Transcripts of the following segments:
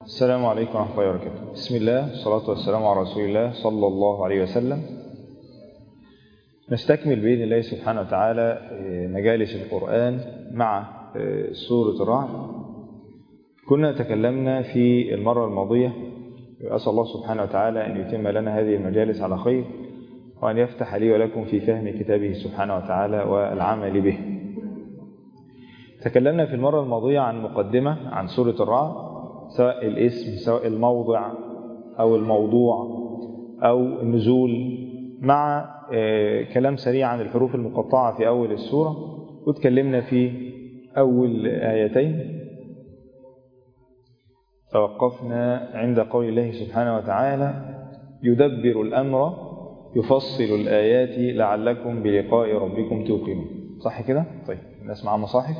السلام عليكم ورحمة الله وبركاته بسم الله والصلاة والسلام على رسول الله صلى الله عليه وسلم نستكمل بإذن الله سبحانه وتعالى مجالس القرآن مع سورة الرعد كنا تكلمنا في المرة الماضية أسأل الله سبحانه وتعالى أن يتم لنا هذه المجالس على خير وأن يفتح لي ولكم في فهم كتابه سبحانه وتعالى والعمل به تكلمنا في المرة الماضية عن مقدمة عن سورة الرعد سواء الاسم سواء الموضع أو الموضوع أو النزول مع كلام سريع عن الحروف المقطعة في أول السورة وتكلمنا في أول آيتين توقفنا عند قول الله سبحانه وتعالى يدبر الأمر يفصل الآيات لعلكم بلقاء ربكم توقنون صح كده؟ طيب الناس معاها مصاحف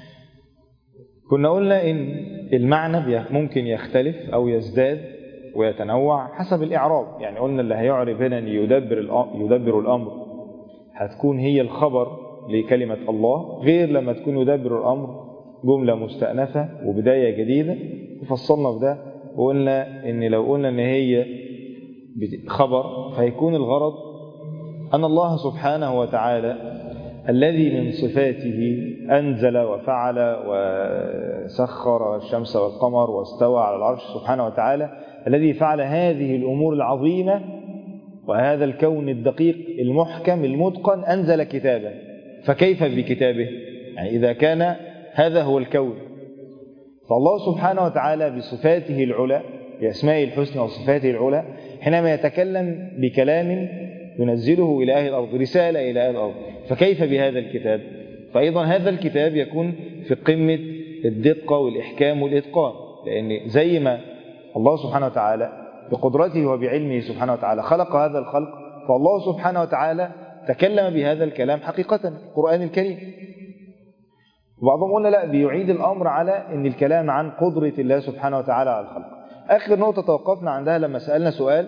كنا قلنا إن المعنى ممكن يختلف أو يزداد ويتنوع حسب الإعراب يعني قلنا اللي هيعرب هنا أن يدبر, يدبر الأمر هتكون هي الخبر لكلمة الله غير لما تكون يدبر الأمر جملة مستأنفة وبداية جديدة وفصلنا في ده وقلنا إن لو قلنا إن هي خبر فيكون الغرض أن الله سبحانه وتعالى الذي من صفاته أنزل وفعل وسخر الشمس والقمر واستوى على العرش سبحانه وتعالى الذي فعل هذه الأمور العظيمة وهذا الكون الدقيق المحكم المتقن أنزل كتابا فكيف بكتابه يعني إذا كان هذا هو الكون فالله سبحانه وتعالى بصفاته العلى بأسمائه الحسنى وصفاته العلى حينما يتكلم بكلام ينزله إلى أهل الأرض رسالة إلى أهل الأرض فكيف بهذا الكتاب فأيضا هذا الكتاب يكون في قمة الدقة والإحكام والإتقان لأن زي ما الله سبحانه وتعالى بقدرته وبعلمه سبحانه وتعالى خلق هذا الخلق فالله سبحانه وتعالى تكلم بهذا الكلام حقيقة القرآن الكريم وبعضهم قلنا لا بيعيد الأمر على أن الكلام عن قدرة الله سبحانه وتعالى على الخلق آخر نقطة توقفنا عندها لما سألنا سؤال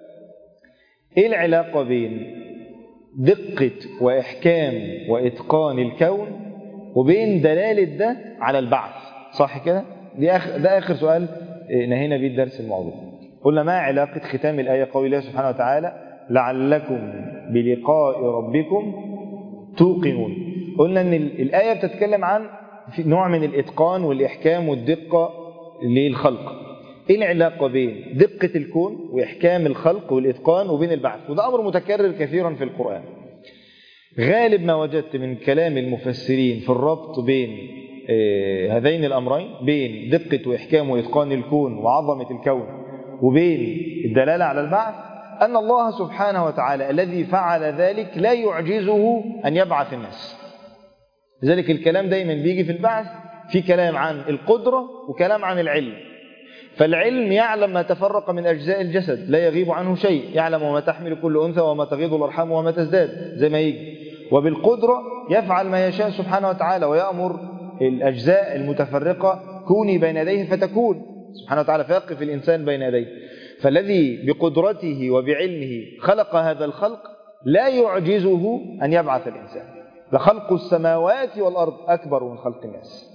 إيه العلاقة بين دقة وإحكام وإتقان الكون وبين دلالة ده على البعث صح كده؟ دي آخر ده آخر سؤال نهينا بيه الدرس الموضوع قلنا ما علاقة ختام الآية قول الله سبحانه وتعالى لعلكم بلقاء ربكم توقنون قلنا أن الآية بتتكلم عن نوع من الإتقان والإحكام والدقة للخلق ايه العلاقة بين دقة الكون وإحكام الخلق والإتقان وبين البعث وده أمر متكرر كثيرا في القرآن غالب ما وجدت من كلام المفسرين في الربط بين هذين الأمرين بين دقة وإحكام وإتقان الكون وعظمة الكون وبين الدلالة على البعث أن الله سبحانه وتعالى الذي فعل ذلك لا يعجزه أن يبعث الناس لذلك الكلام دايما بيجي في البعث في كلام عن القدرة وكلام عن العلم فالعلم يعلم ما تفرق من أجزاء الجسد لا يغيب عنه شيء يعلم ما تحمل كل أنثى وما تغيض الأرحام وما تزداد زي ما يجي وبالقدرة يفعل ما يشاء سبحانه وتعالى ويأمر الأجزاء المتفرقة كوني بين يديه فتكون سبحانه وتعالى فيقف الإنسان بين يديه فالذي بقدرته وبعلمه خلق هذا الخلق لا يعجزه أن يبعث الإنسان لخلق السماوات والأرض أكبر من خلق الناس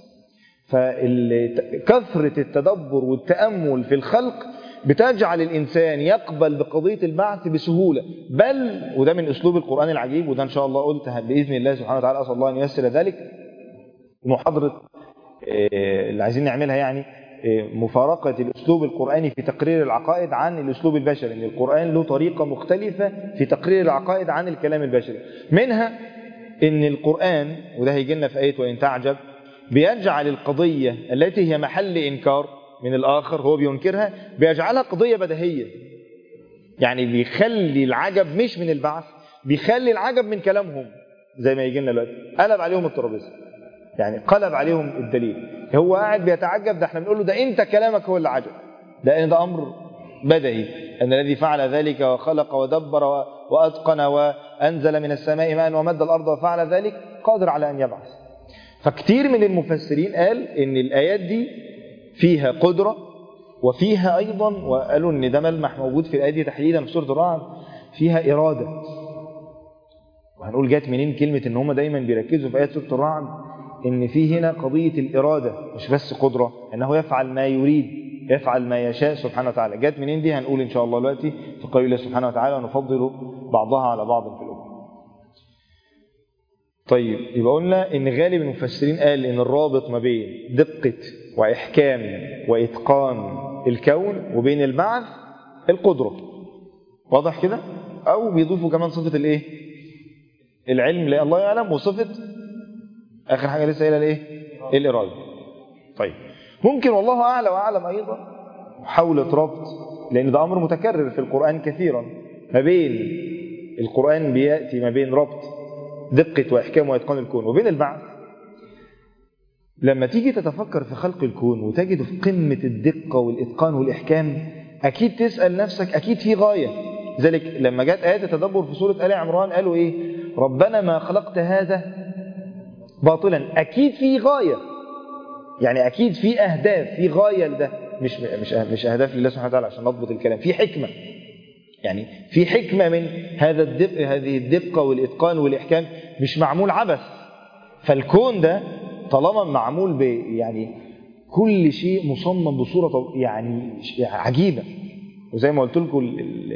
فكثرة التدبر والتأمل في الخلق بتجعل الإنسان يقبل بقضية البعث بسهولة بل وده من أسلوب القرآن العجيب وده إن شاء الله قلت بإذن الله سبحانه وتعالى أسأل الله أن ييسر ذلك محاضرة اللي عايزين نعملها يعني مفارقة الأسلوب القرآني في تقرير العقائد عن الأسلوب البشري إن القرآن له طريقة مختلفة في تقرير العقائد عن الكلام البشري منها إن القرآن وده هيجي لنا في آية وإن تعجب بيجعل القضية التي هي محل إنكار من الآخر هو بينكرها بيجعلها قضية بديهية يعني بيخلي العجب مش من البعث بيخلي العجب من كلامهم زي ما يجي لنا دلوقتي قلب عليهم الترابيزه يعني قلب عليهم الدليل هو قاعد بيتعجب ده احنا بنقول له ده انت كلامك هو اللي عجب لان ده امر بدهي ان الذي فعل ذلك وخلق ودبر واتقن وانزل من السماء ماء ومد الارض وفعل ذلك قادر على ان يبعث فكتير من المفسرين قال ان الايات دي فيها قدره وفيها ايضا وقالوا ان ده ملمح موجود في الايه دي تحديدا في سوره الرعد فيها اراده وهنقول جت منين كلمه ان هم دايما بيركزوا في ايات سوره الرعد ان في هنا قضيه الاراده مش بس قدره انه يفعل ما يريد يفعل ما يشاء سبحانه وتعالى جت منين دي هنقول إن شاء الله دلوقتي في قول الله سبحانه وتعالى ونفضل بعضها على بعض في الأمة طيب يبقى قلنا ان غالب المفسرين قال ان الرابط ما بين دقة واحكام واتقان الكون وبين البعث القدرة واضح كده او بيضيفوا كمان صفة الايه العلم لا الله يعلم وصفة اخر حاجة لسه قايلها الايه الارادة طيب ممكن والله اعلى واعلم ايضا محاولة ربط لان ده امر متكرر في القرآن كثيرا ما بين القرآن بيأتي ما بين ربط دقة وإحكام وإتقان الكون وبين البعث لما تيجي تتفكر في خلق الكون وتجد في قمة الدقة والإتقان والإحكام أكيد تسأل نفسك أكيد في غاية ذلك لما جاءت آيات التدبر في سورة آل عمران قالوا إيه ربنا ما خلقت هذا باطلا أكيد في غاية يعني أكيد في أهداف في غاية لده مش مش مش أهداف لله سبحانه وتعالى عشان نضبط الكلام في حكمة يعني في حكمة من هذا الدق هذه الدقة والإتقان والإحكام مش معمول عبث فالكون ده طالما معمول ب يعني كل شيء مصمم بصورة يعني عجيبة وزي ما قلت لكم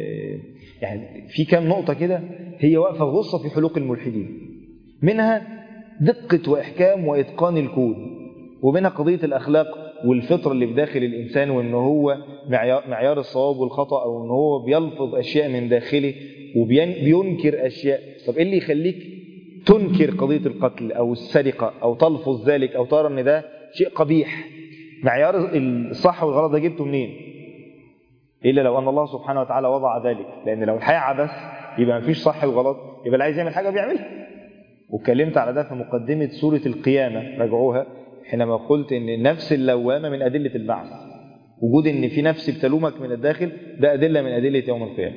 يعني في كام نقطة كده هي واقفة غصة في حلوق الملحدين منها دقة وإحكام وإتقان الكون ومنها قضية الأخلاق والفطرة اللي بداخل الإنسان وإن هو معيار, معيار الصواب والخطأ أو إن هو بيلفظ أشياء من داخله وبينكر أشياء طب إيه اللي يخليك تنكر قضية القتل أو السرقة أو تلفظ ذلك أو ترى إن ده شيء قبيح معيار الصح والغلط ده جبته منين إلا لو أن الله سبحانه وتعالى وضع ذلك لأن لو الحياة عبث يبقى مفيش صح وغلط يبقى اللي عايز يعمل حاجة بيعملها واتكلمت على ده في مقدمة سورة القيامة راجعوها حينما قلت ان النفس اللوامة من أدلة البعث وجود ان في نفس بتلومك من الداخل ده أدلة من أدلة يوم القيامة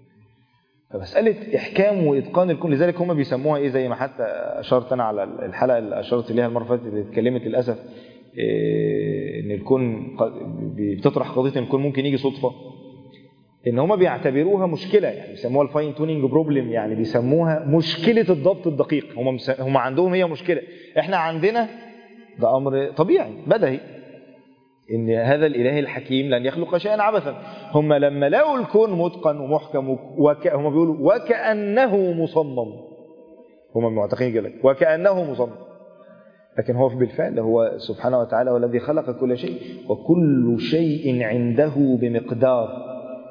فمسألة إحكام وإتقان الكون لذلك هم بيسموها إيه زي ما حتى أشرت أنا على الحلقة اللي أشرت ليها المرة اللي فاتت اللي اتكلمت للأسف إيه إن الكون بتطرح قضية إن الكون ممكن يجي صدفة إن هم بيعتبروها مشكلة يعني بيسموها الفاين تونينج بروبلم يعني بيسموها مشكلة الضبط الدقيق هم هم عندهم هي مشكلة إحنا عندنا ده أمر طبيعي بدهي إن هذا الإله الحكيم لن يخلق شيئا عبثا هم لما لقوا الكون متقن ومحكم وك... هم بيقولوا وكأنه مصمم هم معتقدين كده وكأنه مصمم لكن هو بالفعل هو سبحانه وتعالى هو الذي خلق كل شيء وكل شيء عنده بمقدار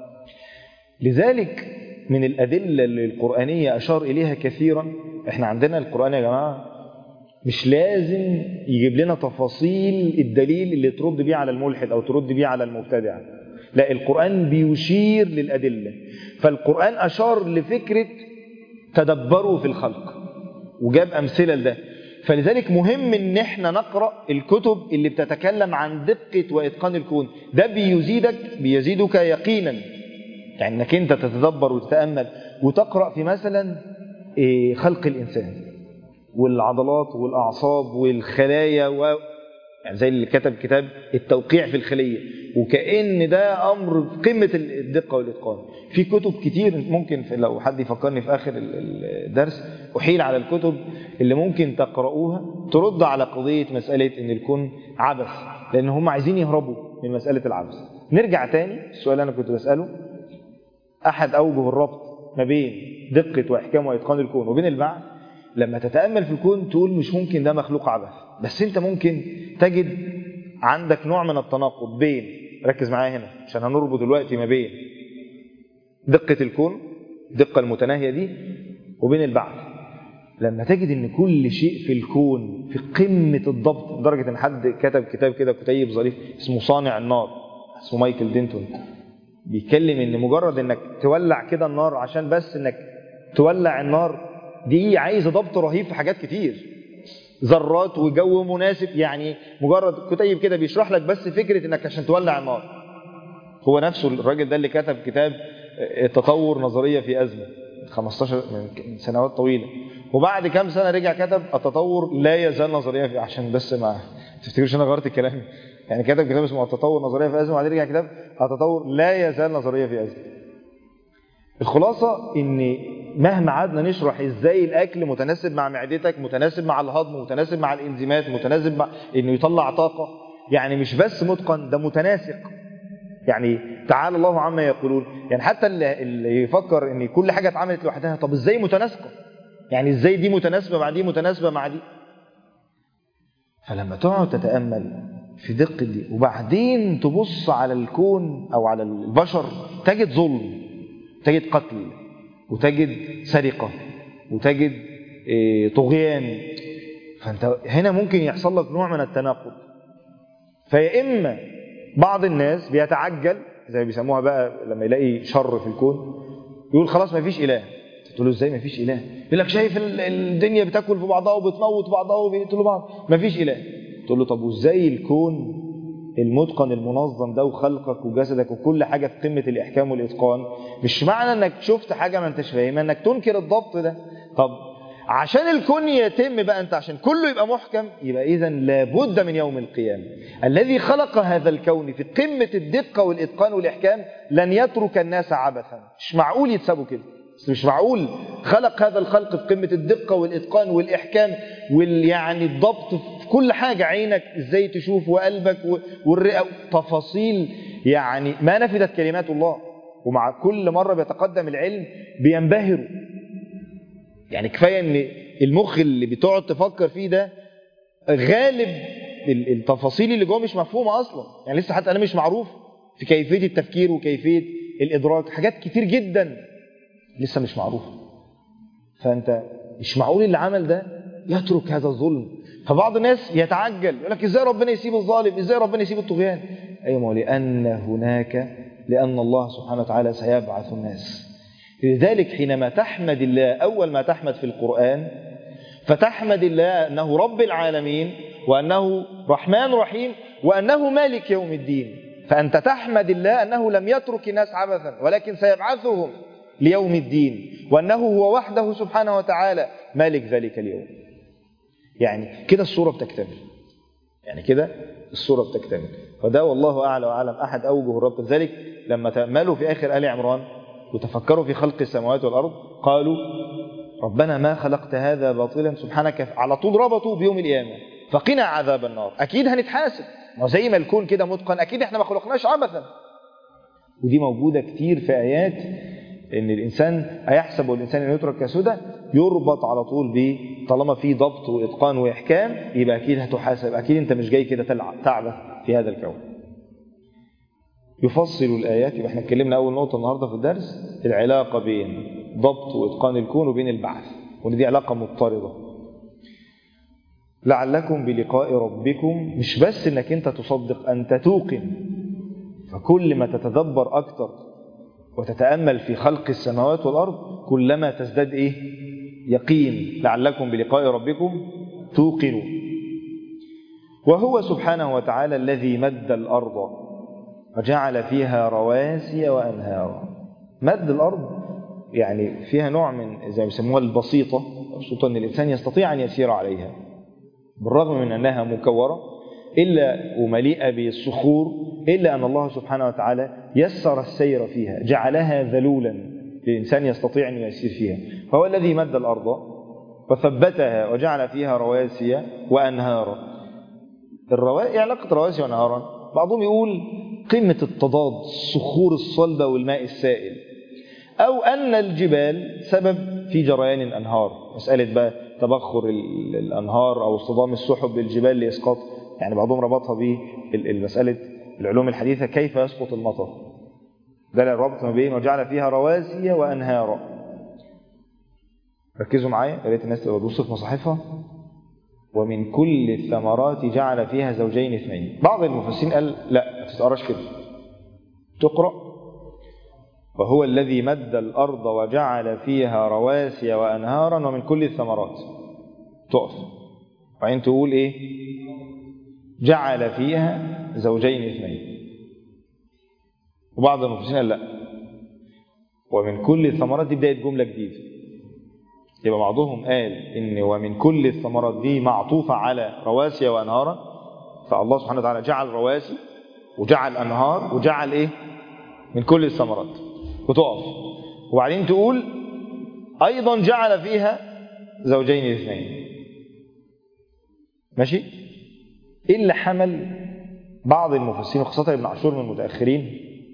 لذلك من الأدلة القرآنية أشار إليها كثيرا احنا عندنا القرآن يا جماعة مش لازم يجيب لنا تفاصيل الدليل اللي ترد بيه على الملحد أو ترد بيه على المبتدع لا القرآن بيشير للأدلة فالقرآن أشار لفكرة تدبروا في الخلق وجاب أمثلة لده فلذلك مهم ان احنا نقرأ الكتب اللي بتتكلم عن دقة وإتقان الكون ده بيزيدك بيزيدك يقينا يعني انك انت تتدبر وتتأمل وتقرأ في مثلا خلق الإنسان والعضلات والأعصاب والخلايا و... يعني زي اللي كتب كتاب التوقيع في الخلية وكأن ده أمر في قمة الدقة والإتقان في كتب كتير ممكن في لو حد يفكرني في آخر الدرس أحيل على الكتب اللي ممكن تقرؤوها ترد على قضية مسألة إن الكون عبث لأن هم عايزين يهربوا من مسألة العبث نرجع تاني السؤال اللي أنا كنت بسأله أحد أوجه الربط ما بين دقة وإحكام وإتقان الكون وبين البعث لما تتأمل في الكون تقول مش ممكن ده مخلوق عبث بس انت ممكن تجد عندك نوع من التناقض بين ركز معايا هنا عشان هنربط دلوقتي ما بين دقة الكون الدقة المتناهية دي وبين البعث لما تجد ان كل شيء في الكون في قمة الضبط لدرجة ان حد كتب كتاب كده كتيب ظريف اسمه صانع النار اسمه مايكل دينتون بيتكلم ان مجرد انك تولع كده النار عشان بس انك تولع النار دي عايزه ضبط رهيب في حاجات كتير ذرات وجو مناسب يعني مجرد كتيب كده بيشرح لك بس فكرة انك عشان تولع النار هو نفسه الراجل ده اللي كتب كتاب التطور نظرية في أزمة 15 من سنوات طويلة وبعد كام سنة رجع كتب التطور لا يزال نظرية في عشان بس ما تفتكرش انا غيرت الكلام يعني كتب كتاب اسمه التطور نظرية في أزمة وبعدين رجع كتاب التطور لا يزال نظرية في أزمة الخلاصة ان مهما قعدنا نشرح ازاي الاكل متناسب مع معدتك متناسب مع الهضم متناسب مع الانزيمات متناسب مع انه يطلع طاقة يعني مش بس متقن ده متناسق يعني تعالى الله عما يقولون يعني حتى اللي, اللي يفكر ان كل حاجه اتعملت لوحدها طب ازاي متناسقه يعني ازاي دي متناسبه مع دي متناسبه مع دي فلما تقعد تتامل في دقه دي وبعدين تبص على الكون او على البشر تجد ظلم تجد قتل وتجد سرقه وتجد إيه، طغيان فانت هنا ممكن يحصل لك نوع من التناقض فيا اما بعض الناس بيتعجل زي ما بيسموها بقى لما يلاقي شر في الكون يقول خلاص ما فيش اله تقول له ازاي ما فيش اله يقول لك شايف ال- الدنيا بتاكل في بعضها وبتموت بعضها وبيقتلوا بعض ما فيش اله تقول له طب وازاي الكون المتقن المنظم ده وخلقك وجسدك وكل حاجه في قمه الاحكام والاتقان مش معنى انك شفت حاجه ما انتش فاهمها انك تنكر الضبط ده طب عشان الكون يتم بقى انت عشان كله يبقى محكم يبقى اذا لابد من يوم القيامه الذي خلق هذا الكون في قمه الدقه والاتقان والاحكام لن يترك الناس عبثا مش معقول يتسابوا كده بس مش معقول خلق هذا الخلق في قمه الدقه والاتقان والاحكام وال يعني الضبط في كل حاجه عينك ازاي تشوف وقلبك و- والرئه تفاصيل يعني ما نفذت كلمات الله ومع كل مره بيتقدم العلم بينبهروا يعني كفايه ان المخ اللي بتقعد تفكر فيه ده غالب ال- التفاصيل اللي جوه مش مفهومه اصلا يعني لسه حتى انا مش معروف في كيفيه التفكير وكيفيه الادراك حاجات كتير جدا لسه مش معروفه فانت مش معقول اللي عمل ده يترك هذا الظلم فبعض الناس يتعجل يقول لك ازاي ربنا يسيب الظالم ازاي ربنا يسيب الطغيان ايوه ما هو لان هناك لان الله سبحانه وتعالى سيبعث الناس لذلك حينما تحمد الله اول ما تحمد في القران فتحمد الله انه رب العالمين وانه رحمن رحيم وانه مالك يوم الدين فانت تحمد الله انه لم يترك الناس عبثا ولكن سيبعثهم ليوم الدين وانه هو وحده سبحانه وتعالى مالك ذلك اليوم يعني كده الصوره بتكتمل يعني كده الصوره بتكتمل فده والله اعلى واعلم احد اوجه الربط ذلك لما تاملوا في اخر ال عمران وتفكروا في خلق السماوات والارض قالوا ربنا ما خلقت هذا باطلا سبحانك على طول ربطوا بيوم القيامه فقنا عذاب النار اكيد هنتحاسب ما زي ما الكون كده متقن اكيد احنا ما خلقناش عبثا ودي موجوده كتير في ايات ان الانسان ايحسب الانسان ان يترك كسدى يربط على طول ب طالما في ضبط واتقان واحكام يبقى اكيد هتحاسب اكيد انت مش جاي كده تلعب تعبث في هذا الكون يفصل الايات يبقى احنا اتكلمنا اول نقطه النهارده في الدرس العلاقه بين ضبط واتقان الكون وبين البعث وان دي علاقه مضطرده لعلكم بلقاء ربكم مش بس انك انت تصدق انت توقن فكل ما تتدبر اكتر وتتامل في خلق السماوات والارض كلما تزداد ايه يقين لعلكم بلقاء ربكم توقنوا وهو سبحانه وتعالى الذي مد الارض وجعل فيها رواسي وانهارا مد الارض يعني فيها نوع من زي ما بيسموها البسيطه البسيطه ان الانسان يستطيع ان يسير عليها بالرغم من انها مكوره الا ومليئه بالصخور الا ان الله سبحانه وتعالى يسر السير فيها جعلها ذلولا للانسان يستطيع ان يسير فيها فهو الذي مد الارض وثبتها وجعل فيها رواسي وانهارا الرواسي علاقه رواسي وانهارا بعضهم يقول قمه التضاد الصخور الصلبه والماء السائل أو أن الجبال سبب في جريان الأنهار مسألة بقى تبخر ال- الأنهار أو اصطدام السحب بالجبال لإسقاط يعني بعضهم ربطها بمسألة العلوم الحديثة كيف يسقط المطر ده الربط ما بين وجعل فيها رواسي وأنهارا ركزوا معايا يا ريت الناس تبقى تبص في مصاحفها ومن كل الثمرات جعل فيها زوجين اثنين بعض المفسرين قال لا ما تتقراش كده تقرأ وهو الذي مد الأرض وجعل فيها رواسي وأنهارا ومن كل الثمرات تقف وبعدين تقول إيه جعل فيها زوجين اثنين وبعض المفسرين قال لا ومن كل الثمرات دي بداية جملة جديدة يبقى بعضهم قال إن ومن كل الثمرات دي معطوفة على رواسي وأنهارا فالله سبحانه وتعالى جعل رواسي وجعل أنهار وجعل إيه من كل الثمرات وتقف وبعدين تقول أيضا جعل فيها زوجين اثنين ماشي إيه اللي حمل بعض المفسرين وخاصة ابن عاشور من المتأخرين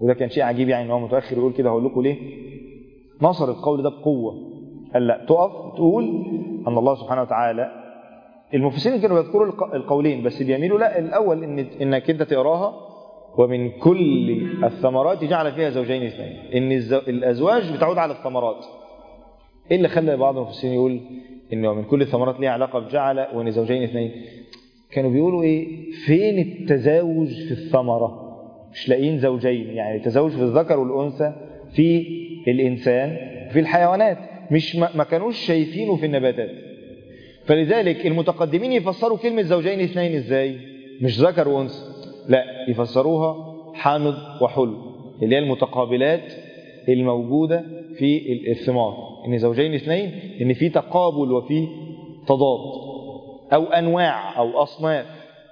وده كان شيء عجيب يعني ان هو متاخر يقول كده هقول لكم ليه نصر القول ده بقوه قال لا تقف تقول ان الله سبحانه وتعالى المفسرين كانوا بيذكروا الق- القولين بس بيميلوا لا الاول ان انك انت تقراها ومن كل الثمرات جعل فيها زوجين اثنين ان الزو- الازواج بتعود على الثمرات ايه اللي خلى بعض المفسرين يقول انه من كل الثمرات ليها علاقه بجعل وان زوجين اثنين كانوا بيقولوا ايه فين التزاوج في الثمره مش لاقيين زوجين يعني التزاوج في الذكر والانثى في الانسان في الحيوانات مش ما ما كانوش شايفينه في النباتات فلذلك المتقدمين يفسروا كلمة زوجين اثنين ازاي مش ذكر وانثى لا يفسروها حامض وحلو اللي هي المتقابلات الموجودة في الثمار ان زوجين اثنين ان في تقابل وفي تضاد او انواع او اصناف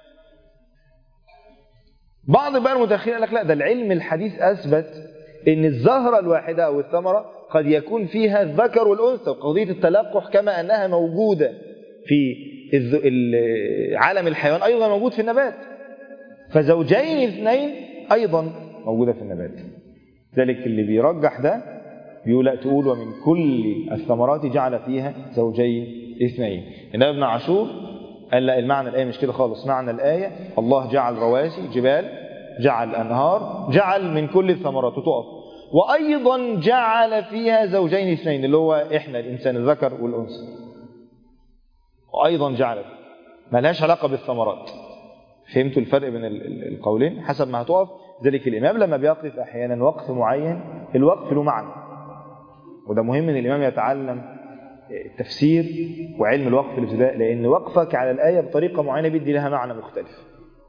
بعض بقى المتاخرين قال لك لا ده العلم الحديث اثبت ان الزهره الواحده او الثمره قد يكون فيها الذكر والانثى وقضيه التلقح كما انها موجوده في الذ- ال- عالم الحيوان ايضا موجود في النبات فزوجين اثنين ايضا موجوده في النبات ذلك اللي بيرجح ده بيقول لا تقول ومن كل الثمرات جعل فيها زوجين اثنين إنما ابن عاشور قال لا المعنى الآية مش كده خالص معنى الآية الله جعل رواسي جبال جعل أنهار جعل من كل الثمرات وتقف وأيضا جعل فيها زوجين اثنين اللي هو إحنا الإنسان الذكر والأنثى وأيضا جعل ما لهاش علاقة بالثمرات فهمتوا الفرق بين ال- ال- القولين حسب ما هتقف ذلك الإمام لما بيقف أحيانا وقف معين الوقف له معنى وده مهم ان الامام يتعلم التفسير وعلم الوقف في الابتداء لان وقفك على الايه بطريقه معينه بيدي لها معنى مختلف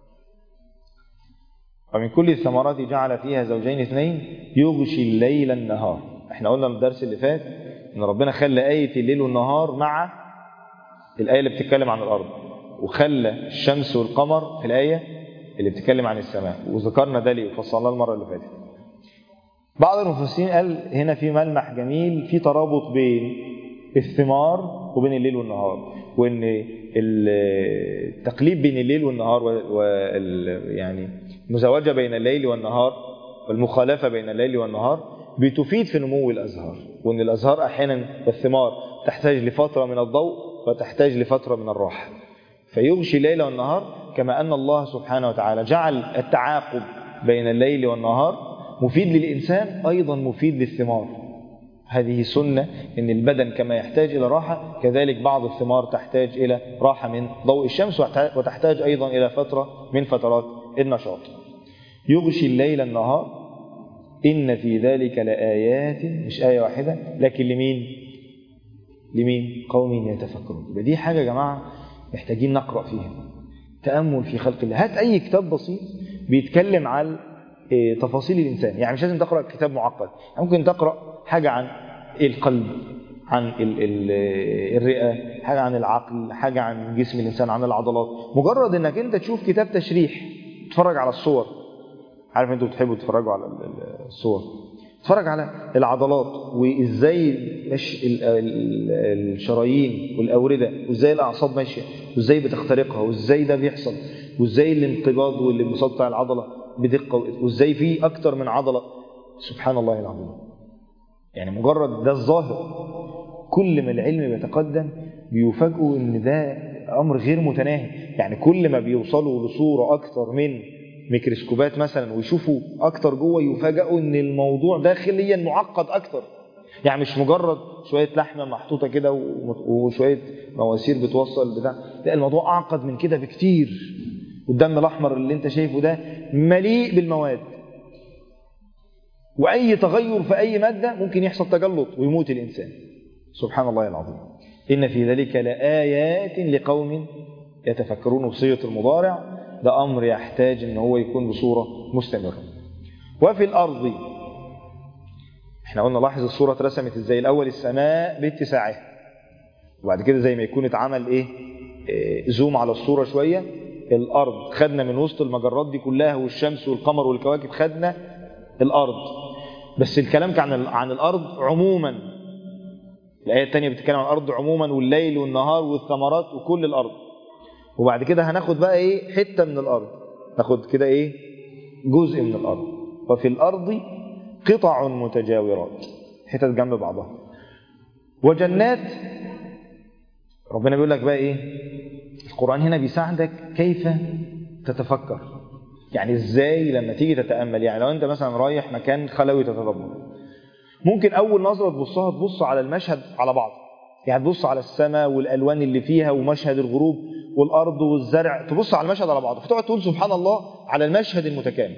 ومن كل الثمرات جعل فيها زوجين اثنين يغشي الليل النهار احنا قلنا في الدرس اللي فات ان ربنا خلى ايه الليل والنهار مع الايه اللي بتتكلم عن الارض وخلى الشمس والقمر في الايه اللي بتتكلم عن السماء وذكرنا ده ليه وفصلناه المره اللي فاتت بعض المفسرين قال هنا في ملمح جميل في ترابط بين الثمار وبين الليل والنهار وان التقليب بين الليل والنهار وال يعني المزاوجه بين الليل والنهار والمخالفه بين الليل والنهار بتفيد في نمو الازهار وان الازهار احيانا الثمار تحتاج لفتره من الضوء وتحتاج لفتره من الراحه فيغشي الليل والنهار كما ان الله سبحانه وتعالى جعل التعاقب بين الليل والنهار مفيد للإنسان أيضا مفيد للثمار هذه سنة أن البدن كما يحتاج إلى راحة كذلك بعض الثمار تحتاج إلى راحة من ضوء الشمس وتحتاج أيضا إلى فترة من فترات النشاط يغشي الليل النهار إن في ذلك لآيات مش آية واحدة لكن لمين لمين قوم يتفكرون يبقى دي حاجة يا جماعة محتاجين نقرأ فيها تأمل في خلق الله هات أي كتاب بسيط بيتكلم عن تفاصيل الإنسان يعني مش لازم تقرأ كتاب معقد ممكن تقرأ حاجة عن القلب عن ال ال الرئة حاجة عن العقل حاجة عن جسم الإنسان عن العضلات مجرد أنك أنت تشوف كتاب تشريح تتفرج على الصور عارف أنتوا بتحبوا تتفرجوا على الصور تتفرج على العضلات وإزاي الشرايين والأوردة وإزاي الأعصاب ماشية وإزاي بتخترقها وإزاي ده بيحصل وإزاي الانقباض والانبساط بتاع العضلة بدقة وإزاي في أكتر من عضلة سبحان الله العظيم يعني مجرد ده الظاهر كل ما العلم بيتقدم بيفاجئوا ان ده امر غير متناهي يعني كل ما بيوصلوا لصورة اكتر من ميكروسكوبات مثلا ويشوفوا اكتر جوه يفاجئوا ان الموضوع داخليا معقد اكتر يعني مش مجرد شوية لحمة محطوطة كده وشوية مواسير بتوصل بتاع لا الموضوع اعقد من كده بكتير والدم الاحمر اللي انت شايفه ده مليء بالمواد واي تغير في اي ماده ممكن يحصل تجلط ويموت الانسان سبحان الله العظيم ان في ذلك لايات لقوم يتفكرون بصيغه المضارع ده امر يحتاج ان هو يكون بصوره مستمره وفي الارض احنا قلنا لاحظ الصوره اترسمت ازاي الاول السماء باتساعها وبعد كده زي ما يكون اتعمل ايه, إيه زوم على الصوره شويه الأرض خدنا من وسط المجرات دي كلها والشمس والقمر والكواكب خدنا الأرض بس الكلام كان عن عن الأرض عموما الآية الثانية بتتكلم عن الأرض عموما والليل والنهار والثمرات وكل الأرض وبعد كده هناخد بقى إيه حتة من الأرض ناخد كده إيه جزء من الأرض وفي الأرض قطع متجاورات حتت جنب بعضها وجنات ربنا بيقول لك بقى ايه القرآن هنا بيساعدك كيف تتفكر يعني ازاي لما تيجي تتأمل يعني لو انت مثلا رايح مكان خلوي تتدبر ممكن اول نظرة تبصها تبص على المشهد على بعض يعني تبص على السماء والالوان اللي فيها ومشهد الغروب والارض والزرع تبص على المشهد على بعضه فتقعد تقول سبحان الله على المشهد المتكامل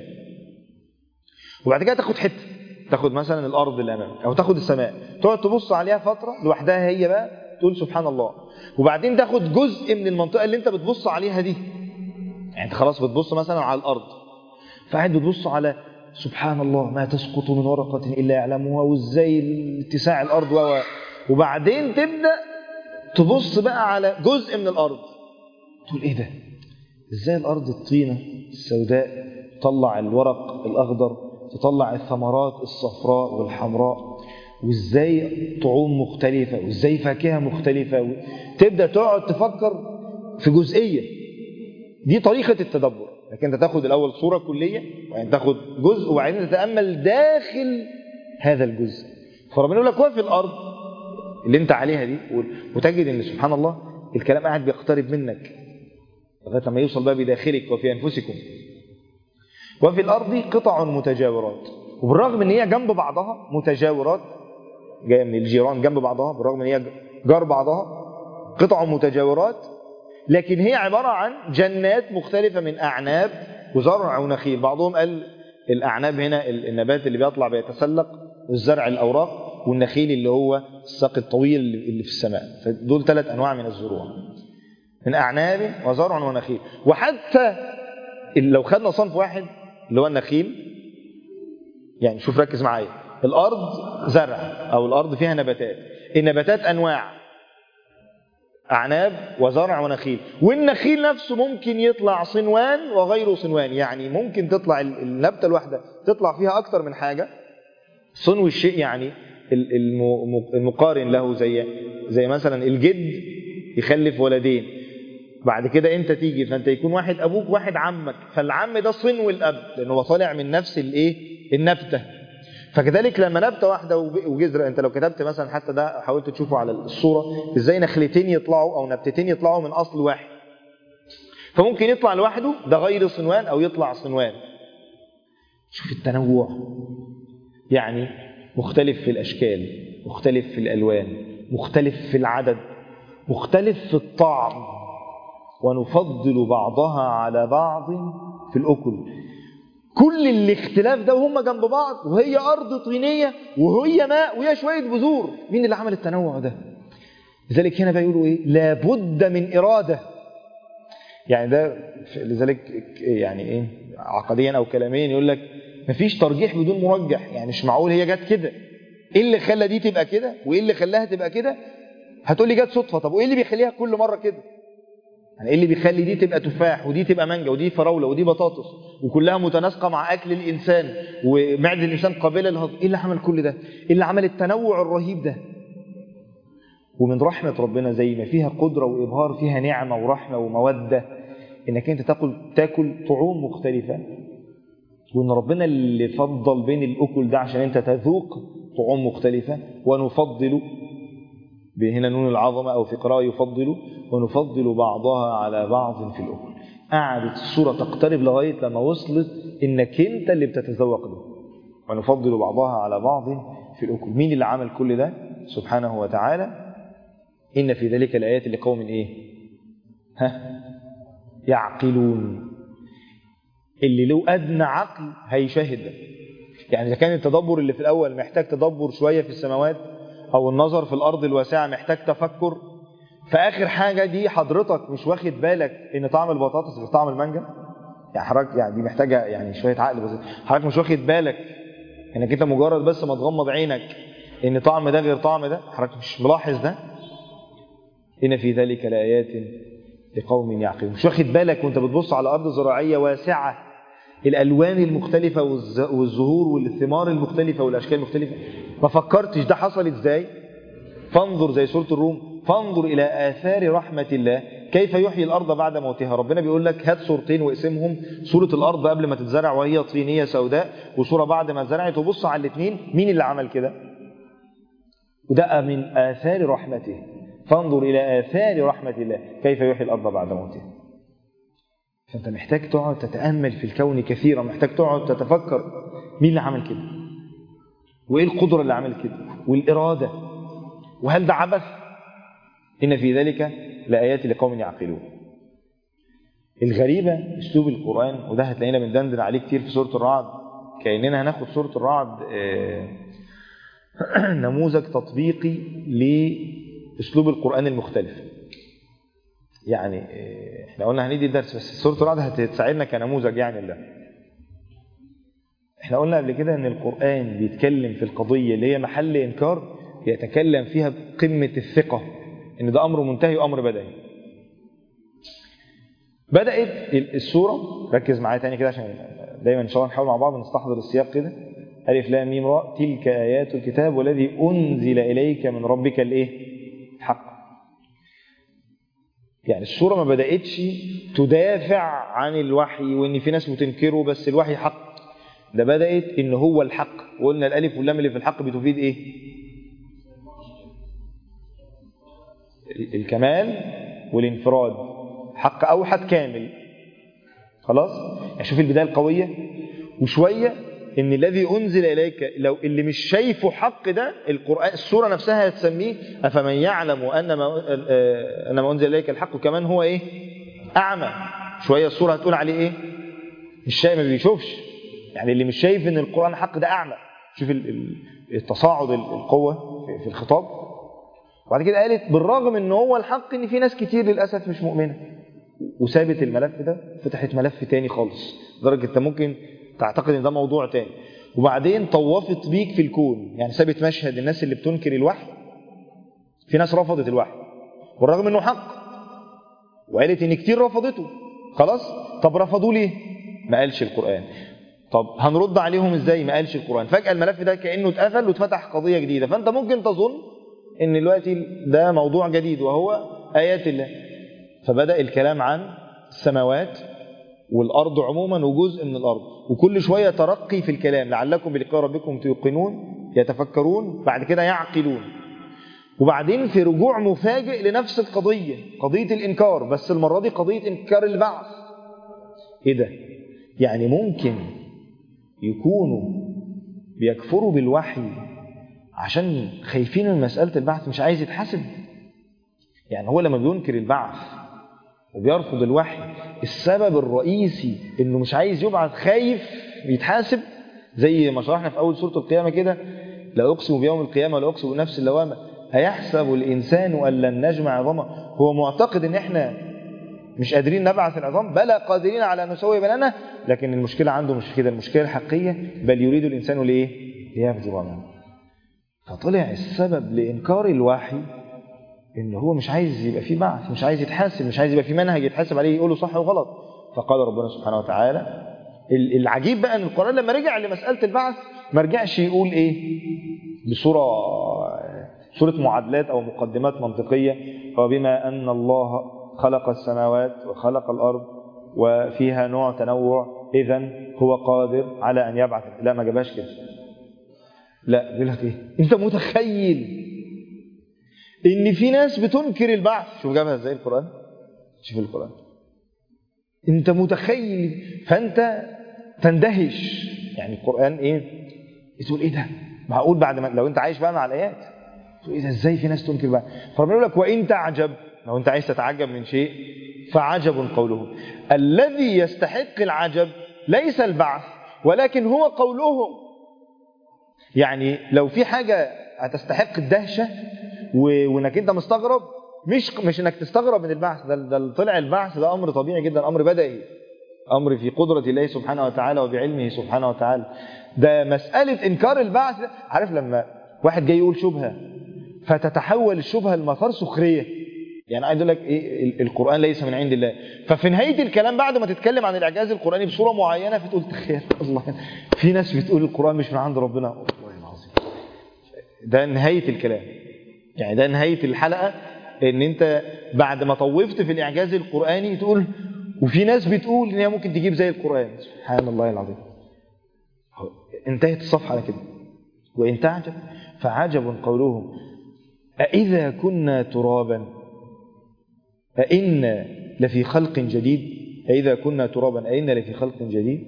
وبعد كده تاخد حته تاخد مثلا الارض اللي امامك او تاخد السماء تقعد تبص عليها فتره لوحدها هي بقى تقول سبحان الله وبعدين تاخد جزء من المنطقه اللي انت بتبص عليها دي يعني انت خلاص بتبص مثلا على الارض فقاعد بتبص على سبحان الله ما تسقط من ورقه الا يعلمها وازاي اتساع الارض و وبعدين تبدا تبص بقى على جزء من الارض تقول ايه ده ازاي الارض الطينه السوداء تطلع الورق الاخضر تطلع الثمرات الصفراء والحمراء وازاي طعوم مختلفة وازاي فاكهة مختلفة تبدأ تقعد تفكر في جزئية دي طريقة التدبر لكن انت تاخد الأول صورة كلية وبعدين تاخد جزء وبعدين تتأمل داخل هذا الجزء فربنا يقول لك وفي الأرض اللي انت عليها دي وتجد ان سبحان الله الكلام قاعد بيقترب منك لغايه ما يوصل بقى بداخلك وفي انفسكم وفي الارض قطع متجاورات وبالرغم ان هي جنب بعضها متجاورات جايه من الجيران جنب بعضها بالرغم ان هي جار بعضها قطع متجاورات لكن هي عباره عن جنات مختلفه من اعناب وزرع ونخيل بعضهم قال الاعناب هنا النبات اللي بيطلع بيتسلق والزرع الاوراق والنخيل اللي هو الساق الطويل اللي في السماء فدول ثلاث انواع من الزروع من اعناب وزرع ونخيل وحتى لو خدنا صنف واحد اللي هو النخيل يعني شوف ركز معايا الارض زرع او الارض فيها نباتات النباتات انواع اعناب وزرع ونخيل والنخيل نفسه ممكن يطلع صنوان وغير صنوان يعني ممكن تطلع النبته الواحده تطلع فيها اكتر من حاجه صنو الشيء يعني المقارن له زي زي مثلا الجد يخلف ولدين بعد كده انت تيجي فانت يكون واحد ابوك واحد عمك فالعم ده صنو الاب لانه هو طالع من نفس الايه النبته فكذلك لما نبته واحده وجذر انت لو كتبت مثلا حتى ده حاولت تشوفه على الصوره ازاي نخلتين يطلعوا او نبتتين يطلعوا من اصل واحد فممكن يطلع لوحده ده غير صنوان او يطلع صنوان شوف التنوع يعني مختلف في الاشكال مختلف في الالوان مختلف في العدد مختلف في الطعم ونفضل بعضها على بعض في الأكل كل الاختلاف ده وهم جنب بعض وهي أرض طينية وهي ماء وهي شوية بذور مين اللي عمل التنوع ده لذلك هنا بيقولوا إيه لابد من إرادة يعني ده لذلك يعني إيه عقديا أو كلاميا يقول لك مفيش ترجيح بدون مرجح يعني مش معقول هي جت كده ايه اللي خلى دي تبقى كده وايه اللي خلاها تبقى كده هتقول لي جت صدفه طب وايه اللي بيخليها كل مره كده يعني ايه اللي بيخلي دي تبقى تفاح ودي تبقى مانجا ودي فراوله ودي بطاطس وكلها متناسقه مع اكل الانسان ومعده الانسان قابله للهضم ايه اللي عمل كل ده ايه اللي عمل التنوع الرهيب ده ومن رحمه ربنا زي ما فيها قدره وابهار فيها نعمه ورحمه وموده انك انت تاكل تاكل طعوم مختلفه وان ربنا اللي فضل بين الاكل ده عشان انت تذوق طعوم مختلفه ونفضل هنا نون العظمه او في قراءه يفضل ونفضل بعضها على بعض في الاكل قعدت الصوره تقترب لغايه لما وصلت انك انت اللي بتتذوق ده ونفضل بعضها على بعض في الاكل مين اللي عمل كل ده سبحانه وتعالى ان في ذلك الايات لقوم ايه ها يعقلون اللي له ادنى عقل هيشاهد ده يعني اذا كان التدبر اللي في الاول محتاج تدبر شويه في السماوات او النظر في الارض الواسعه محتاج تفكر فاخر حاجه دي حضرتك مش واخد بالك ان طعم البطاطس غير طعم المانجا يعني حضرتك يعني دي محتاجه يعني شويه عقل بسيط حضرتك مش واخد بالك انك انت مجرد بس ما تغمض عينك ان طعم ده غير طعم ده حضرتك مش ملاحظ ده ان في ذلك لايات لقوم يعقلون مش واخد بالك وانت بتبص على ارض زراعيه واسعه الالوان المختلفه والزهور والثمار المختلفه والاشكال المختلفه ما فكرتش ده حصل ازاي فانظر زي سوره الروم فانظر الى اثار رحمه الله كيف يحيي الأرض بعد موتها ربنا بيقول لك هات صورتين واقسمهم صورة الأرض قبل ما تتزرع وهي طينية سوداء وصورة بعد ما اتزرعت وبص على الاثنين مين اللي عمل كده وده من آثار رحمته فانظر إلى آثار رحمة الله كيف يحيي الأرض بعد موتها فأنت محتاج تقعد تتأمل في الكون كثيرا محتاج تقعد تتفكر مين اللي عمل كده وإيه القدرة اللي عمل كده والإرادة وهل ده عبث إن في ذلك لآيات لقوم يعقلون الغريبة أسلوب القرآن وده هتلاقينا بندندن عليه كتير في سورة الرعد كأننا هناخد سورة الرعد آه، نموذج تطبيقي لأسلوب القرآن المختلف يعني آه، احنا قلنا هندي الدرس بس سورة الرعد هتساعدنا كنموذج يعني ده احنا قلنا قبل كده ان القرآن بيتكلم في القضية اللي هي محل انكار يتكلم فيها بقمة الثقة ان ده امر منتهي وامر بدني بدأت السورة ركز معايا تاني كده عشان دايما ان شاء الله نحاول مع بعض نستحضر السياق كده ألف لام ميم راء تلك آيات الكتاب والذي أنزل إليك من ربك الإيه؟ الحق يعني السورة ما بدأتش تدافع عن الوحي وإن في ناس بتنكره بس الوحي حق ده بدأت إن هو الحق وقلنا الألف واللام اللي في الحق بتفيد إيه؟ الكمال والانفراد حق أوحد كامل خلاص يعني شوف البداية القوية وشوية ان الذي انزل اليك لو اللي مش شايفه حق ده القران السوره نفسها هتسميه افمن يعلم ان ما ان ما انزل اليك الحق كمان هو ايه اعمى شويه السوره هتقول عليه ايه مش شايف ما بيشوفش يعني اللي مش شايف ان القران حق ده اعمى شوف التصاعد القوه في الخطاب وبعد كده قالت بالرغم ان هو الحق ان في ناس كتير للاسف مش مؤمنه وسابت الملف ده فتحت ملف تاني خالص لدرجه انت ممكن تعتقد ان ده موضوع تاني وبعدين طوفت بيك في الكون يعني سابت مشهد الناس اللي بتنكر الوحي في ناس رفضت الوحي والرغم انه حق وقالت ان كتير رفضته خلاص طب رفضوه ليه ما قالش القرآن طب هنرد عليهم ازاي ما قالش القرآن فجأة الملف ده كأنه اتقفل واتفتح قضية جديدة فانت ممكن تظن ان دلوقتي ده موضوع جديد وهو آيات الله فبدأ الكلام عن السماوات والأرض عموما وجزء من الأرض وكل شوية ترقي في الكلام لعلكم بلقاء ربكم توقنون يتفكرون بعد كده يعقلون وبعدين في رجوع مفاجئ لنفس القضية قضية الإنكار بس المرة دي قضية إنكار البعث إيه ده؟ يعني ممكن يكونوا بيكفروا بالوحي عشان خايفين من مسألة البعث مش عايز يتحاسب يعني هو لما بينكر البعث وبيرفض الوحي السبب الرئيسي انه مش عايز يبعث خايف يتحاسب زي ما شرحنا في اول سوره القيامه كده لا اقسم بيوم القيامه ولا اقسم بنفس اللوامه هيحسب الانسان ان لن نجمع عظامه هو معتقد ان احنا مش قادرين نبعث العظام بلى قادرين على ان نسوي بنانه لكن المشكله عنده مش كده المشكله الحقيقيه بل يريد الانسان لايه ليفجر امامه فطلع السبب لانكار الوحي ان هو مش عايز يبقى فيه بعث مش عايز يتحاسب مش عايز يبقى فيه منهج يتحاسب عليه يقوله صح وغلط فقال ربنا سبحانه وتعالى العجيب بقى ان القران لما رجع لمساله البعث ما رجعش يقول ايه بصوره صوره معادلات او مقدمات منطقيه وبما ان الله خلق السماوات وخلق الارض وفيها نوع تنوع اذا هو قادر على ان يبعث لا ما جابهاش كده لا بيقول لك ايه انت متخيل ان في ناس بتنكر البعث شوف جابها ازاي القران شوف القران انت متخيل فانت تندهش يعني القران ايه تقول ايه ده معقول بعد ما لو انت عايش بقى مع الايات تقول ايه ده ازاي في ناس تنكر بقى فربنا يقول لك وان تعجب لو انت عايز تتعجب من شيء فعجب قوله الذي يستحق العجب ليس البعث ولكن هو قولهم يعني لو في حاجه هتستحق الدهشه وانك انت مستغرب مش مش انك تستغرب من البعث ده, ده طلع البعث ده امر طبيعي جدا امر بدئي امر في قدره الله سبحانه وتعالى وبعلمه سبحانه وتعالى ده مساله انكار البعث عارف لما واحد جاي يقول شبهه فتتحول الشبهه لمثار سخريه يعني عايز اقول لك ايه القران ليس من عند الله ففي نهايه الكلام بعد ما تتكلم عن الاعجاز القراني بصوره معينه فتقول تخيل الله في ناس بتقول القران مش من عند ربنا والله العظيم ده نهايه الكلام يعني ده نهاية الحلقة ان انت بعد ما طوفت في الاعجاز القراني تقول وفي ناس بتقول ان هي ممكن تجيب زي القران سبحان الله العظيم انتهت الصفحه على كده وان تعجب فعجب قولهم أإذا كنا ترابا أئنا لفي خلق جديد أإذا كنا ترابا أئنا لفي خلق جديد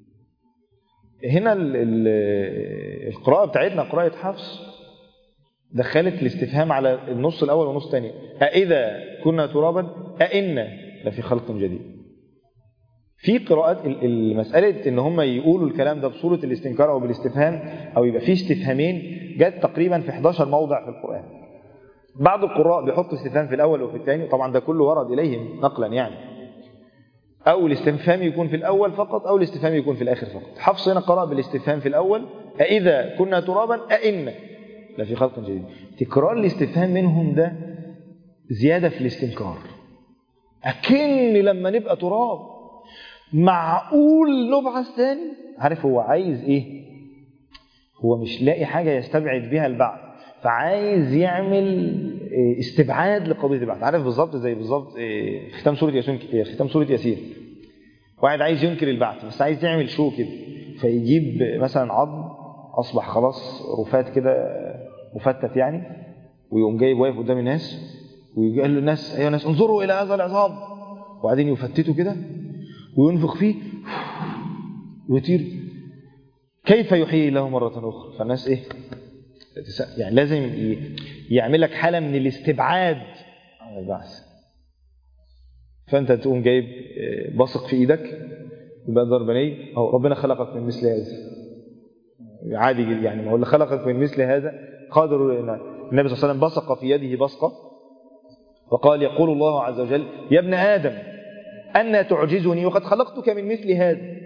هنا ال ال القراءة بتاعتنا قراءة حفص دخلت الاستفهام على النص الأول والنص الثاني أإذا كنا ترابا أئنا لفي خلق جديد في قراءات المسألة ان هم يقولوا الكلام ده بصورة الاستنكار او بالاستفهام او يبقى فيه استفهامين جت تقريبا في 11 موضع في القرآن بعض القراء بيحطوا استفهام في الاول وفي الثاني طبعا ده كله ورد اليهم نقلا يعني او الاستفهام يكون في الاول فقط او الاستفهام يكون في الاخر فقط حفص هنا قرأ بالاستفهام في الاول أإذا كنا ترابا أئنا لفي خلق جديد تكرار الاستفهام منهم ده زيادة في الاستنكار أكن لما نبقى تراب معقول نبعث ثاني عارف هو عايز ايه هو مش لاقي حاجة يستبعد بها البعث فعايز يعمل استبعاد لقضية البعث عارف بالظبط زي بالظبط ختام سورة ياسين ختام سورة ياسين واحد عايز ينكر البعث بس عايز يعمل شو كده فيجيب مثلا عظم أصبح خلاص رفات كده مفتت يعني ويقوم جايب واقف قدام الناس ويقول للناس أيها الناس انظروا إلى هذا العظام وبعدين يفتته كده وينفخ فيه ويطير كيف يحيي له مرة أخرى فالناس إيه يعني لازم يعمل لك حالة من الاستبعاد عن البعث فأنت تقوم جايب بصق في إيدك يبقى ضربني أو ربنا خلقك من مثل هذا عادي جدا يعني ما هو اللي خلقك من مثل هذا قادر النبي صلى الله عليه وسلم بصق في يده بصقة وقال يقول الله عز وجل يا ابن آدم أن تعجزني وقد خلقتك من مثل هذا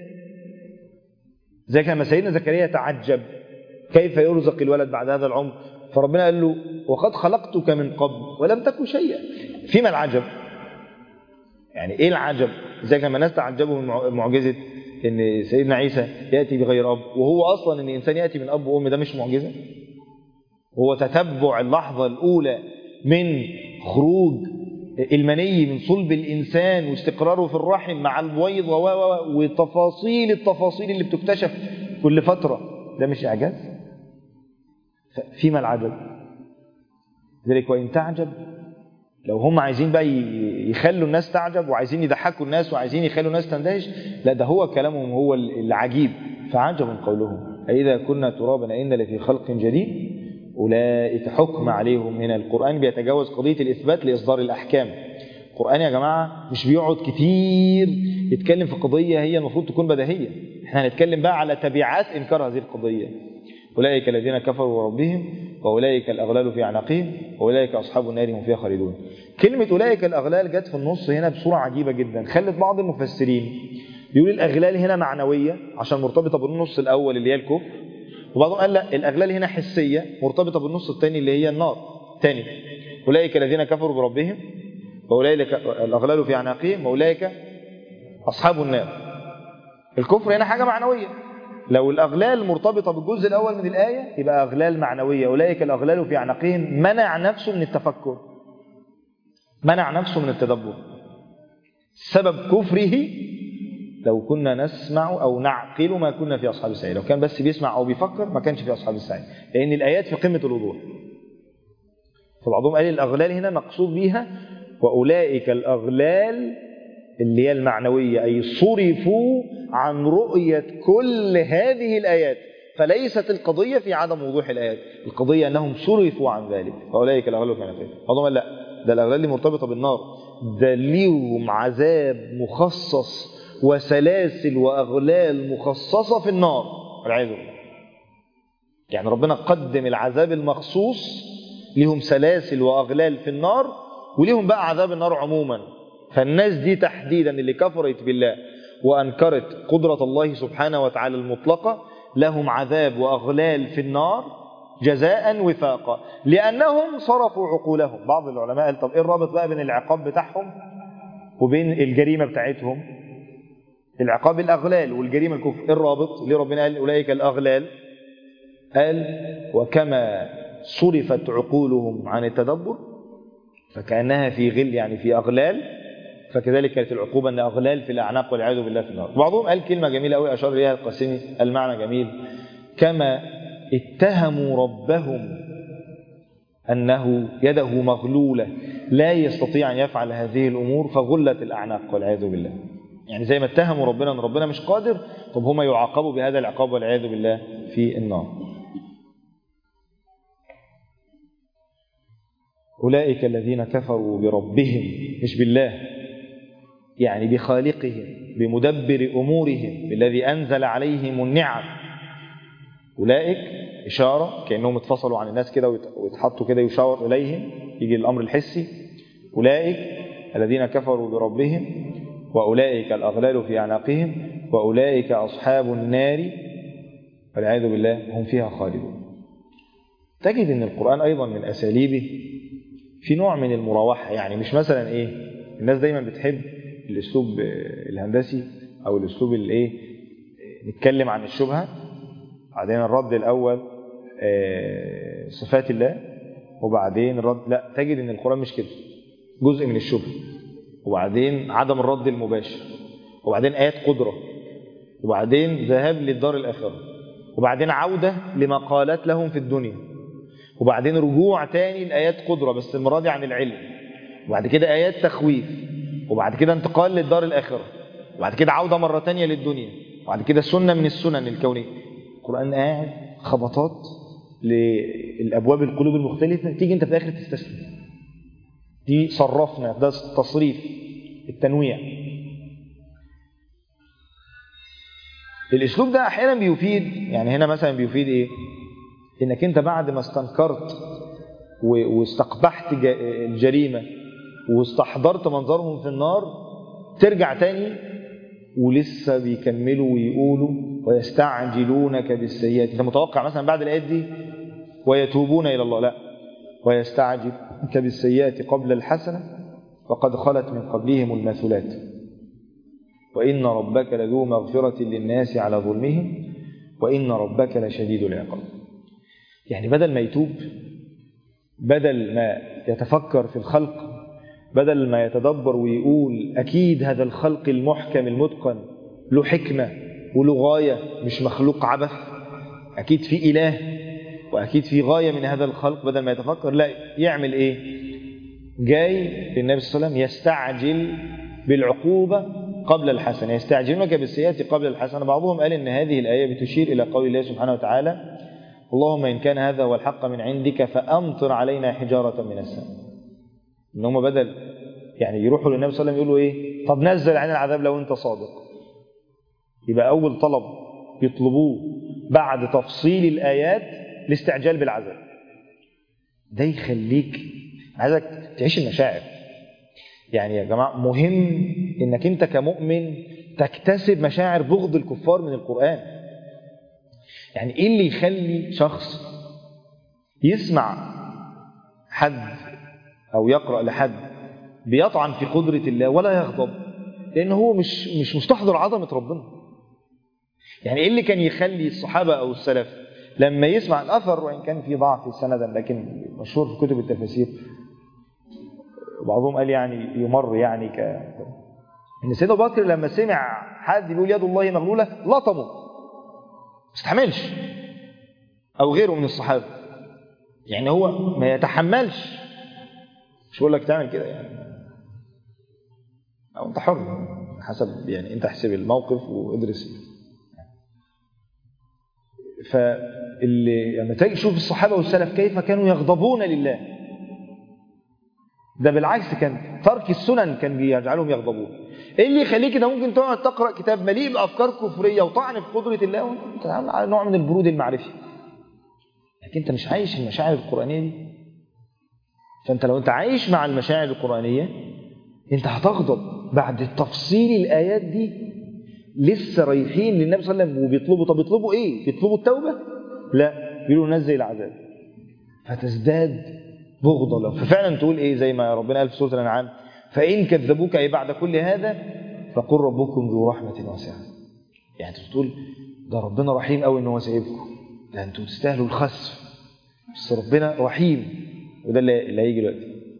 زي كما سيدنا زكريا تعجب كيف يرزق الولد بعد هذا العمر فربنا قال له وقد خلقتك من قبل ولم تكن شيئا فيما العجب يعني ايه العجب زي كما الناس تعجبوا من معجزة ان سيدنا عيسى يأتي بغير أب وهو أصلا ان إنسان يأتي من أب وأم ده مش معجزة هو تتبع اللحظة الأولى من خروج المني من صلب الإنسان واستقراره في الرحم مع البويض وتفاصيل التفاصيل اللي بتكتشف كل فترة ده مش إعجاز فيما العجب ذلك وإن تعجب لو هم عايزين بقى يخلوا الناس تعجب وعايزين يضحكوا الناس وعايزين يخلوا الناس تندهش لا ده هو كلامهم هو العجيب فعجب قولهم أئذا كنا ترابا إن لفي خلق جديد أولئك حكم عليهم هنا القرآن بيتجاوز قضية الإثبات لإصدار الأحكام القرآن يا جماعة مش بيقعد كتير يتكلم في قضية هي المفروض تكون بديهية احنا هنتكلم بقى على تبعات إنكار هذه القضية أولئك الذين كفروا ربهم وأولئك الأغلال في أعناقهم وأولئك أصحاب النار هم فيها خالدون كلمة أولئك الأغلال جت في النص هنا بصورة عجيبة جدا خلت بعض المفسرين يقول الأغلال هنا معنوية عشان مرتبطة بالنص الأول اللي هي الكفر وبعضهم قال لا الأغلال هنا حسية مرتبطة بالنص الثاني اللي هي النار ثاني أولئك الذين كفروا بربهم وأولئك الأغلال في أعناقهم وأولئك أصحاب النار الكفر هنا حاجة معنوية لو الأغلال مرتبطة بالجزء الأول من الآية يبقى أغلال معنوية أولئك الأغلال في أعناقهم منع نفسه من التفكر منع نفسه من التدبر سبب كفره لو كنا نسمع أو نعقل ما كنا في أصحاب السعير لو كان بس بيسمع أو بيفكر ما كانش في أصحاب السعير لأن الآيات في قمة الوضوح فبعضهم قال الأغلال هنا مقصود بيها وأولئك الأغلال اللي هي المعنوية أي صرفوا عن رؤية كل هذه الآيات فليست القضية في عدم وضوح الآيات القضية أنهم صرفوا عن ذلك فأولئك الأغلال في عناقهم بعضهم قال لا ده الأغلال اللي مرتبطة بالنار ده ليهم عذاب مخصص وسلاسل وأغلال مخصصة في النار والعياذ بالله يعني ربنا قدم العذاب المخصوص ليهم سلاسل وأغلال في النار وليهم بقى عذاب النار عموما فالناس دي تحديدا اللي كفرت بالله وأنكرت قدرة الله سبحانه وتعالى المطلقة لهم عذاب وأغلال في النار جزاء وفاقا لأنهم صرفوا عقولهم بعض العلماء قال طب إيه الرابط بقى بين العقاب بتاعهم وبين الجريمة بتاعتهم العقاب الأغلال والجريمة الكفر إيه الرابط ليه ربنا قال أولئك الأغلال قال وكما صرفت عقولهم عن التدبر فكأنها في غل يعني في أغلال فكذلك كانت العقوبة أن أغلال في الأعناق والعياذ بالله في النار بعضهم قال كلمة جميلة أوي أشار إليها القاسمي المعنى جميل كما اتهموا ربهم أنه يده مغلولة لا يستطيع أن يفعل هذه الأمور فغلت الأعناق والعياذ بالله يعني زي ما اتهموا ربنا أن ربنا مش قادر طب هم يعاقبوا بهذا العقاب والعياذ بالله في النار أولئك الذين كفروا بربهم مش بالله يعني بخالقهم بمدبر أمورهم بالذي أنزل عليهم النعم أولئك إشارة كأنهم اتفصلوا عن الناس كده ويتحطوا كده يشاور إليهم يجي الأمر الحسي أولئك الذين كفروا بربهم وأولئك الأغلال في أعناقهم وأولئك أصحاب النار والعياذ بالله هم فيها خالدون تجد أن القرآن أيضا من أساليبه في نوع من المراوحة يعني مش مثلا إيه الناس دايما بتحب الأسلوب الهندسي أو الأسلوب الإيه نتكلم عن الشبهة بعدين الرد الأول صفات الله وبعدين الرد لا تجد أن القرآن مش كده جزء من الشبهة وبعدين عدم الرد المباشر وبعدين آيات قدرة وبعدين ذهاب للدار الآخرة وبعدين عودة لما قالت لهم في الدنيا وبعدين رجوع تاني لآيات قدرة بس المرة دي عن العلم وبعد كده آيات تخويف وبعد كده انتقال للدار الآخرة وبعد كده عودة مرة تانية للدنيا وبعد كده سنة من السنن الكونية القرآن قاعد خبطات للأبواب القلوب المختلفة تيجي انت في الآخر تستسلم دي صرفنا ده تصريف التنويع الاسلوب ده احيانا بيفيد يعني هنا مثلا بيفيد ايه انك انت بعد ما استنكرت واستقبحت الجريمه واستحضرت منظرهم في النار ترجع تاني ولسه بيكملوا ويقولوا ويستعجلونك بالسيئات انت متوقع مثلا بعد الايات دي ويتوبون الى الله لا ويستعجلك بالسيئات قبل الحسنه وقد خلت من قبلهم المثلات وإن ربك لذو مغفرة للناس على ظلمهم وإن ربك لشديد العقاب يعني بدل ما يتوب بدل ما يتفكر في الخلق بدل ما يتدبر ويقول أكيد هذا الخلق المحكم المتقن له حكمة وله غاية مش مخلوق عبث أكيد في إله وأكيد في غاية من هذا الخلق بدل ما يتفكر لا يعمل إيه جاي النبي صلى الله عليه وسلم يستعجل بالعقوبة قبل الحسنة يستعجلونك بالسيئات قبل الحسنة بعضهم قال إن هذه الآية بتشير إلى قول الله سبحانه وتعالى اللهم إن كان هذا هو الحق من عندك فأمطر علينا حجارة من السماء إن هم بدل يعني يروحوا للنبي صلى الله عليه وسلم يقولوا إيه طب نزل علينا العذاب لو أنت صادق يبقى أول طلب يطلبوه بعد تفصيل الآيات الاستعجال بالعذاب ده يخليك عايزك تعيش المشاعر يعني يا جماعة مهم انك انت كمؤمن تكتسب مشاعر بغض الكفار من القرآن يعني ايه اللي يخلي شخص يسمع حد او يقرأ لحد بيطعن في قدرة الله ولا يغضب لان هو مش مش مستحضر عظمة ربنا يعني ايه اللي كان يخلي الصحابة او السلف لما يسمع الاثر وان كان في ضعف سندا لكن مشهور في كتب التفاسير وبعضهم قال يعني يمر يعني ك ان سيدنا ابو بكر لما سمع حد بيقول يد الله مغلوله لطمه ما استحملش او غيره من الصحابه يعني هو ما يتحملش مش بقول لك تعمل كده يعني او انت حر حسب يعني انت احسب الموقف وادرس فاللي لما تيجي تشوف الصحابه والسلف كيف كانوا يغضبون لله ده بالعكس كان ترك السنن كان بيجعلهم يغضبون ايه اللي يخليك ده ممكن تقعد تقرا كتاب مليء بافكار كفريه وطعن في قدره الله وانت على نوع من البرود المعرفي لكن انت مش عايش المشاعر القرانيه دي فانت لو انت عايش مع المشاعر القرانيه انت هتغضب بعد تفصيل الايات دي لسه رايحين للنبي صلى الله عليه وسلم وبيطلبوا طب يطلبوا ايه بيطلبوا التوبه لا بيقولوا نزل العذاب فتزداد بغضة له ففعلا تقول ايه زي ما ربنا قال في سورة الأنعام فإن كذبوك أي بعد كل هذا فقل ربكم ذو رحمة واسعة يعني تقول ده ربنا رحيم قوي ان هو سايبكم ده انتوا تستاهلوا الخسف بس ربنا رحيم وده اللي هيجي دلوقتي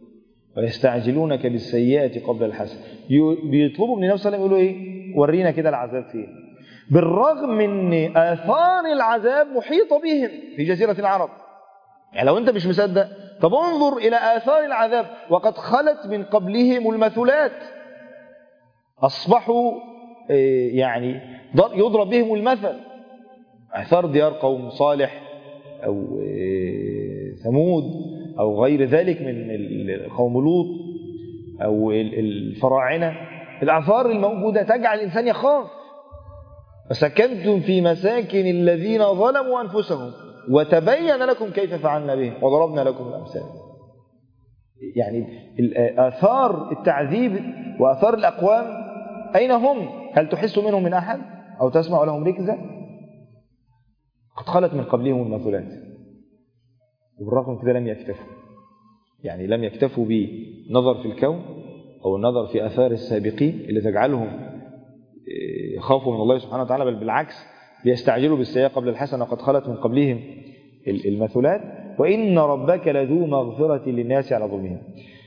ويستعجلونك بالسيئة قبل الحسن بيطلبوا من النبي صلى الله عليه وسلم يقولوا ايه ورينا كده العذاب فين بالرغم من آثار العذاب محيطة بهم في جزيرة العرب يعني لو انت مش مصدق طب انظر إلى آثار العذاب وقد خلت من قبلهم المثلات أصبحوا يعني يضرب بهم المثل آثار ديار قوم صالح أو ثمود أو غير ذلك من قوم لوط أو الفراعنة الآثار الموجودة تجعل الإنسان يخاف فسكنتم في مساكن الذين ظلموا أنفسهم وتبين لكم كيف فعلنا بهم وضربنا لكم الأمثال يعني آثار التعذيب وآثار الأقوام أين هم؟ هل تحس منهم من أحد؟ أو تسمع لهم ركزة؟ قد خلت من قبلهم المثلات وبالرغم من كده لم يكتفوا يعني لم يكتفوا بنظر في الكون أو النظر في أثار السابقين اللي تجعلهم يخافوا من الله سبحانه وتعالى بل بالعكس ليستعجلوا بالسيئة قبل الحسنة وقد خلت من قبلهم المثلات وإن ربك لذو مغفرة للناس على ظلمهم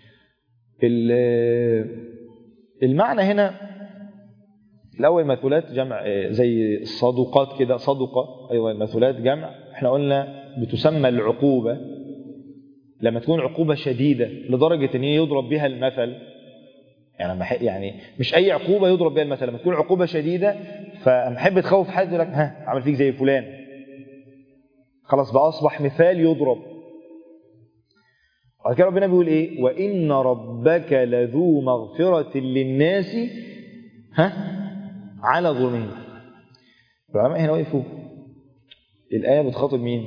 المعنى هنا الأول مثلات جمع زي الصدقات كده صدقة أيوة المثلات جمع احنا قلنا بتسمى العقوبة لما تكون عقوبة شديدة لدرجة ان يضرب بها المثل يعني يعني مش أي عقوبة يضرب بها المثل لما تكون عقوبة شديدة فمحب تخوف حد يقول لك ها عمل فيك زي فلان خلاص بقى أصبح مثال يضرب وبعد كده ربنا بيقول إيه وإن ربك لذو مغفرة للناس ها على ظلمهم العلماء هنا وقفوا الآية بتخاطب مين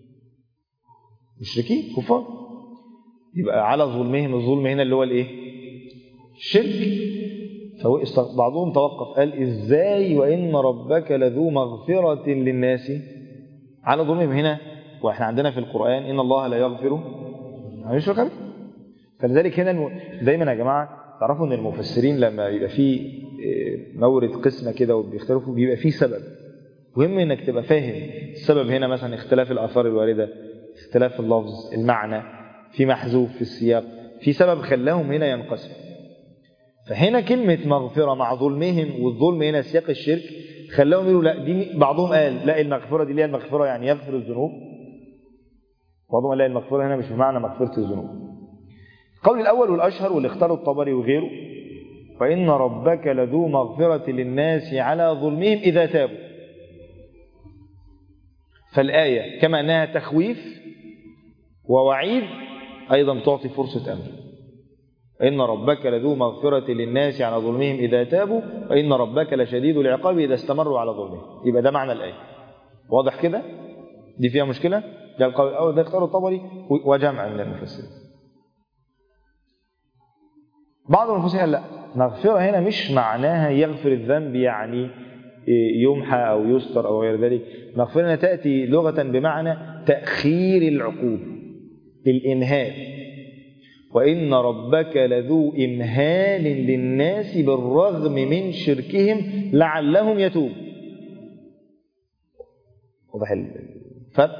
مشركين كفار يبقى على ظلمهم الظلم هنا اللي هو الايه الشرك بعضهم توقف قال ازاي وان ربك لذو مغفرة للناس على ظلمهم هنا واحنا عندنا في القرآن ان الله لا يغفر ما يشرك به فلذلك هنا دايما يا جماعة تعرفوا ان المفسرين لما يبقى في مورد قسمة كده وبيختلفوا بيبقى فيه سبب مهم انك تبقى فاهم السبب هنا مثلا اختلاف الاثار الواردة اختلاف اللفظ المعنى في محذوف في السياق في سبب خلاهم هنا ينقسم فهنا كلمة مغفرة مع ظلمهم والظلم هنا سياق الشرك خلاهم يقولوا لا دي بعضهم قال لا المغفرة دي ليها المغفرة يعني يغفر الذنوب بعضهم قال لا المغفرة هنا مش بمعنى مغفرة الذنوب القول الأول والأشهر واللي اختاروا الطبري وغيره وإن ربك لذو مغفرة للناس على ظلمهم إذا تابوا فالآية كما أنها تخويف ووعيد أيضا تعطي فرصة أمر إن ربك لذو مغفرة للناس على ظلمهم إذا تابوا وإن ربك لشديد العقاب إذا استمروا على ظلمهم يبقى ده معنى الآية واضح كده دي فيها مشكلة ده القول الأول ده اختاروا الطبري وجمع من المفسرين بعض المفسرين قال لا مغفرة هنا مش معناها يغفر الذنب يعني يمحى أو يستر أو غير ذلك مغفرة تأتي لغة بمعنى تأخير العقوبة الإنهاء وإن ربك لذو إمهال للناس بالرغم من شركهم لعلهم يتوب واضح الفرق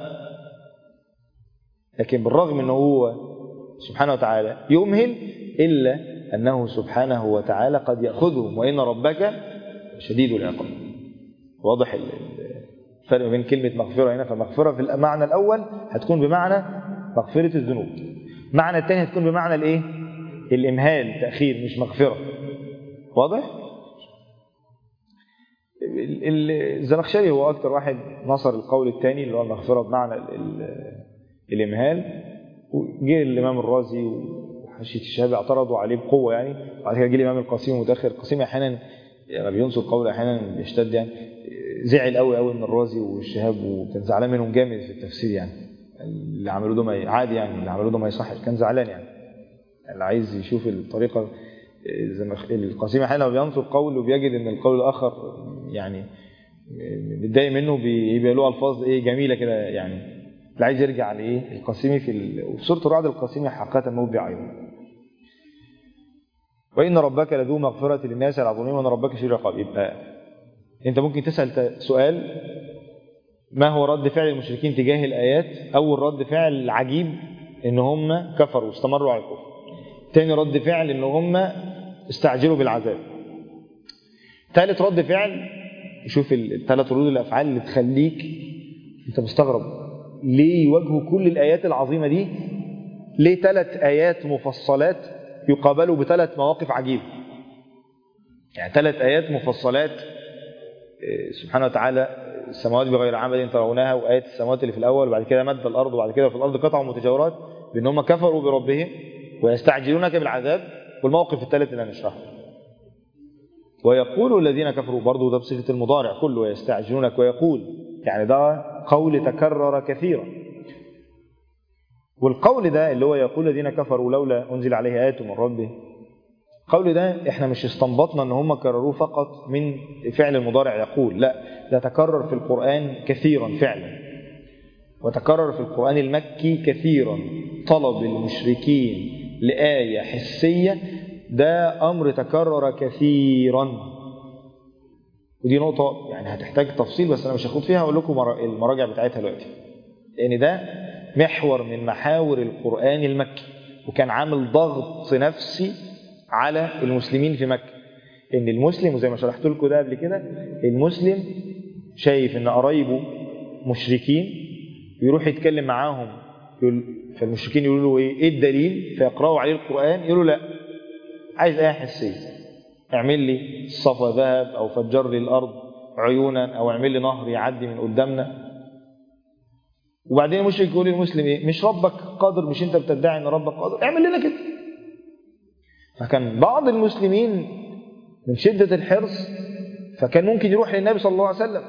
لكن بالرغم أنه هو سبحانه وتعالى يمهل إلا أنه سبحانه وتعالى قد يأخذهم وإن ربك شديد العقاب واضح الفرق بين كلمة مغفرة هنا فمغفرة في المعنى الأول هتكون بمعنى مغفرة الذنوب معنى الثاني هتكون بمعنى الايه الامهال تاخير مش مغفره واضح الزمخشري هو اكتر واحد نصر القول الثاني اللي هو المغفره بمعنى الامهال وجه الامام الرازي وحشيه الشهاب اعترضوا عليه بقوه يعني بعد كده جه الامام القاسم متاخر القاسم احيانا لما بينصر قول احيانا بيشتد يعني زعل قوي قوي من الرازي والشهاب وكان زعلان منهم جامد في التفسير يعني اللي عملوه ده ما عادي يعني اللي عملوه ده ما يصحش كان زعلان يعني اللي عايز يشوف الطريقة القسيم احيانا لما بينصر قول وبيجد ان القول الاخر يعني متضايق منه بيبقى له الفاظ ايه جميله كده يعني اللي عايز يرجع لايه القسيمي في ال... وفي سوره الرعد القسيمي حقيقه موضع ايضا وان ربك لذو مغفره للناس على ظلمهم وان ربك شديد العقاب يبقى انت ممكن تسال سؤال ما هو رد فعل المشركين تجاه الآيات أول رد فعل عجيب إن هم كفروا واستمروا على الكفر تاني رد فعل ان هم استعجلوا بالعذاب ثالث رد فعل شوف الثلاث ردود الافعال اللي تخليك انت مستغرب ليه يواجهوا كل الايات العظيمه دي ليه ثلاث ايات مفصلات يقابلوا بثلاث مواقف عجيبه يعني ثلاث ايات مفصلات سبحانه وتعالى السماوات بغير عمد ترونها وآية السماوات اللي في الأول وبعد كده مد الأرض وبعد كده في الأرض قطع متجاورات بأن هم كفروا بربهم ويستعجلونك بالعذاب والموقف الثالث اللي هنشرحه ويقول الذين كفروا برضه ده بصيغة المضارع كله ويستعجلونك ويقول يعني ده قول تكرر كثيرا والقول ده اللي هو يقول الذين كفروا لولا أنزل عليه آية من ربه القول ده احنا مش استنبطنا ان هم كرروه فقط من فعل المضارع يقول لا ده تكرر في القرآن كثيرا فعلا وتكرر في القرآن المكي كثيرا طلب المشركين لآية حسية ده أمر تكرر كثيرا ودي نقطة يعني هتحتاج تفصيل بس أنا مش هاخد فيها أقول لكم المراجع بتاعتها دلوقتي لأن ده محور من محاور القرآن المكي وكان عامل ضغط نفسي على المسلمين في مكة ان المسلم وزي ما شرحت لكم ده قبل كده المسلم شايف ان قرايبه مشركين يروح يتكلم معاهم يقول فالمشركين يقولوا له ايه ايه الدليل فيقرأوا عليه القرآن يقولوا لا عايز ايه حسية اعمل لي الصفا ذهب او فجر لي الارض عيونا او اعمل لي نهر يعدي من قدامنا وبعدين المشرك يقول للمسلم ايه مش ربك قادر مش انت بتدعي ان ربك قادر اعمل لنا كده فكان بعض المسلمين من شدة الحرص فكان ممكن يروح للنبي صلى الله عليه وسلم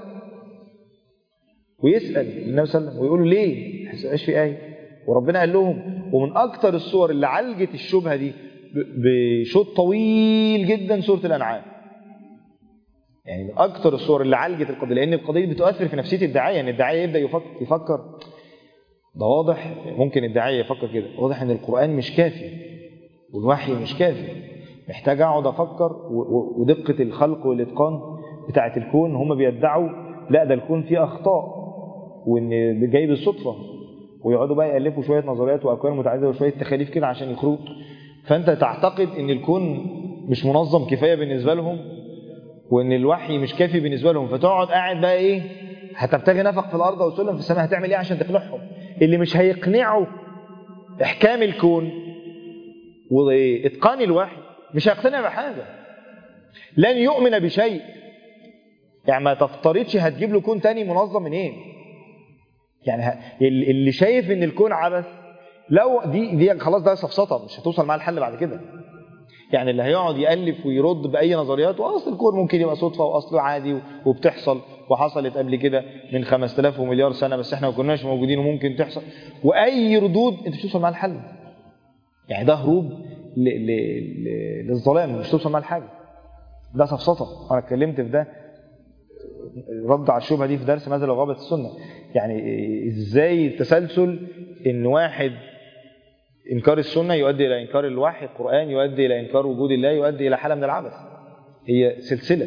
ويسأل النبي صلى الله عليه وسلم ويقول له ليه ايش في آية وربنا قال لهم ومن أكثر الصور اللي عالجت الشبهة دي بشوط طويل جدا سورة الأنعام يعني من أكثر الصور اللي عالجت القضية لأن القضية بتؤثر في نفسية الداعية يعني الداعية يبدأ يفكر, يفكر ده واضح ممكن الداعية يفكر كده واضح ان القرآن مش كافي والوحي مش كافي محتاج اقعد افكر ودقه الخلق والاتقان بتاعه الكون هم بيدعوا لا ده الكون فيه اخطاء وان جاي بالصدفه ويقعدوا بقى يالفوا شويه نظريات واكوان متعدده وشويه تخاريف كده عشان يخرجوا فانت تعتقد ان الكون مش منظم كفايه بالنسبه لهم وان الوحي مش كافي بالنسبه لهم فتقعد قاعد بقى ايه هتبتغي نفق في الارض وسلم في السماء هتعمل ايه عشان تقنعهم اللي مش هيقنعوا احكام الكون واتقان الوحي مش هيقتنع بحاجة لن يؤمن بشيء يعني ما تفترضش هتجيب له كون تاني منظم منين يعني اللي شايف ان الكون عبث لو دي دي خلاص ده سفسطه مش هتوصل معاه الحل بعد كده يعني اللي هيقعد يالف ويرد باي نظريات واصل الكون ممكن يبقى صدفه واصله عادي وبتحصل وحصلت قبل كده من 5000 ومليار سنه بس احنا ما كناش موجودين وممكن تحصل واي ردود انت مش توصل معاه الحل يعني ده هروب ل... ل... ل... للظلام مش توصل معاه لحاجه ده سفسطه انا اتكلمت في ده رد على الشبهه دي في درس ماذا لو غابت السنه يعني ازاي التسلسل ان واحد انكار السنه يؤدي الى انكار الوحي القران يؤدي الى انكار وجود الله يؤدي الى حاله من العبث هي سلسله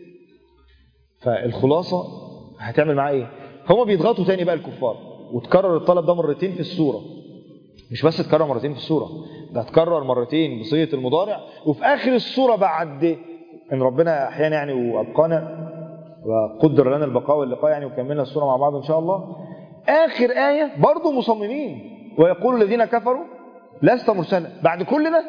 فالخلاصه هتعمل معاه ايه هما بيضغطوا تاني بقى الكفار وتكرر الطلب ده مرتين في السوره مش بس اتكرر مرتين في السوره ده اتكرر مرتين بصيغه المضارع وفي اخر السوره بعد ان ربنا احيانا يعني وابقانا وقدر لنا البقاء واللقاء يعني وكملنا السوره مع بعض ان شاء الله اخر ايه برضه مصممين ويقول الذين كفروا لست مرسلا بعد كل ده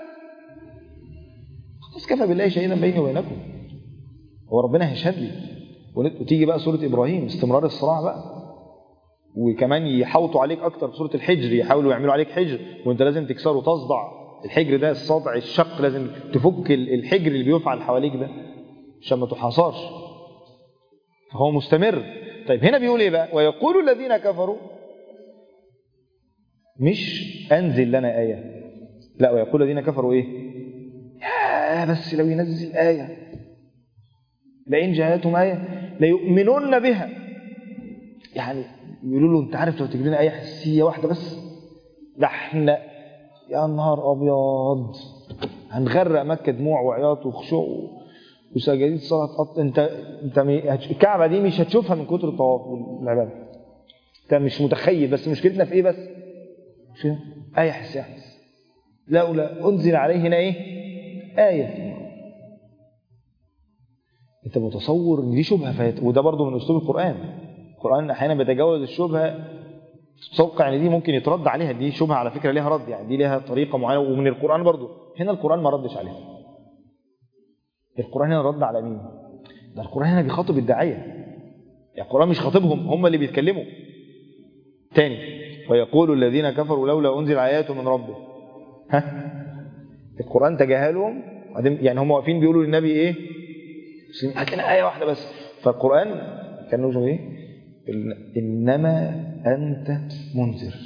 خلاص كفى بالله شهيدا بيني وبينكم هو ربنا هيشهد لي وتيجي بقى سوره ابراهيم استمرار الصراع بقى وكمان يحوطوا عليك اكتر في سوره الحجر يحاولوا يعملوا عليك حجر وانت لازم تكسره تصدع الحجر ده الصدع الشق لازم تفك الحجر اللي بيفعل حواليك ده عشان ما تحاصرش فهو مستمر طيب هنا بيقول ايه بقى ويقول الذين كفروا مش انزل لنا ايه لا ويقول الذين كفروا ايه يا بس لو ينزل ايه لئن جاءتهم ايه ليؤمنون بها يعني يقولوا له انت عارف لو تجيب لنا ايه حسيه واحده بس ده احنا يا نهار ابيض هنغرق مكه دموع وعياط وخشوع وسجاجيد صلاه قط انت انت الكعبه دي مش هتشوفها من كتر الطواف والعباده انت مش متخيل بس مشكلتنا في ايه بس مش ايه حسيه بس لولا أنزل عليه هنا إيه آية أنت متصور إن دي شبهة فهت... وده برضو من أسلوب القرآن القرآن أحيانا بيتجاوز الشبهة تتوقع ان دي ممكن يترد عليها دي شبهه على فكره ليها رد يعني دي ليها طريقه معينه ومن القران برضو هنا القران ما ردش عليها القران هنا رد على مين ده القران هنا بيخاطب الداعيه يعني القران مش خاطبهم هم اللي بيتكلموا تاني ويقول الذين كفروا لولا انزل ايات من ربه ها القران تجاهلهم يعني هم واقفين بيقولوا للنبي ايه هات لنا ايه واحده بس فالقران كان له ايه إنما أنت منذر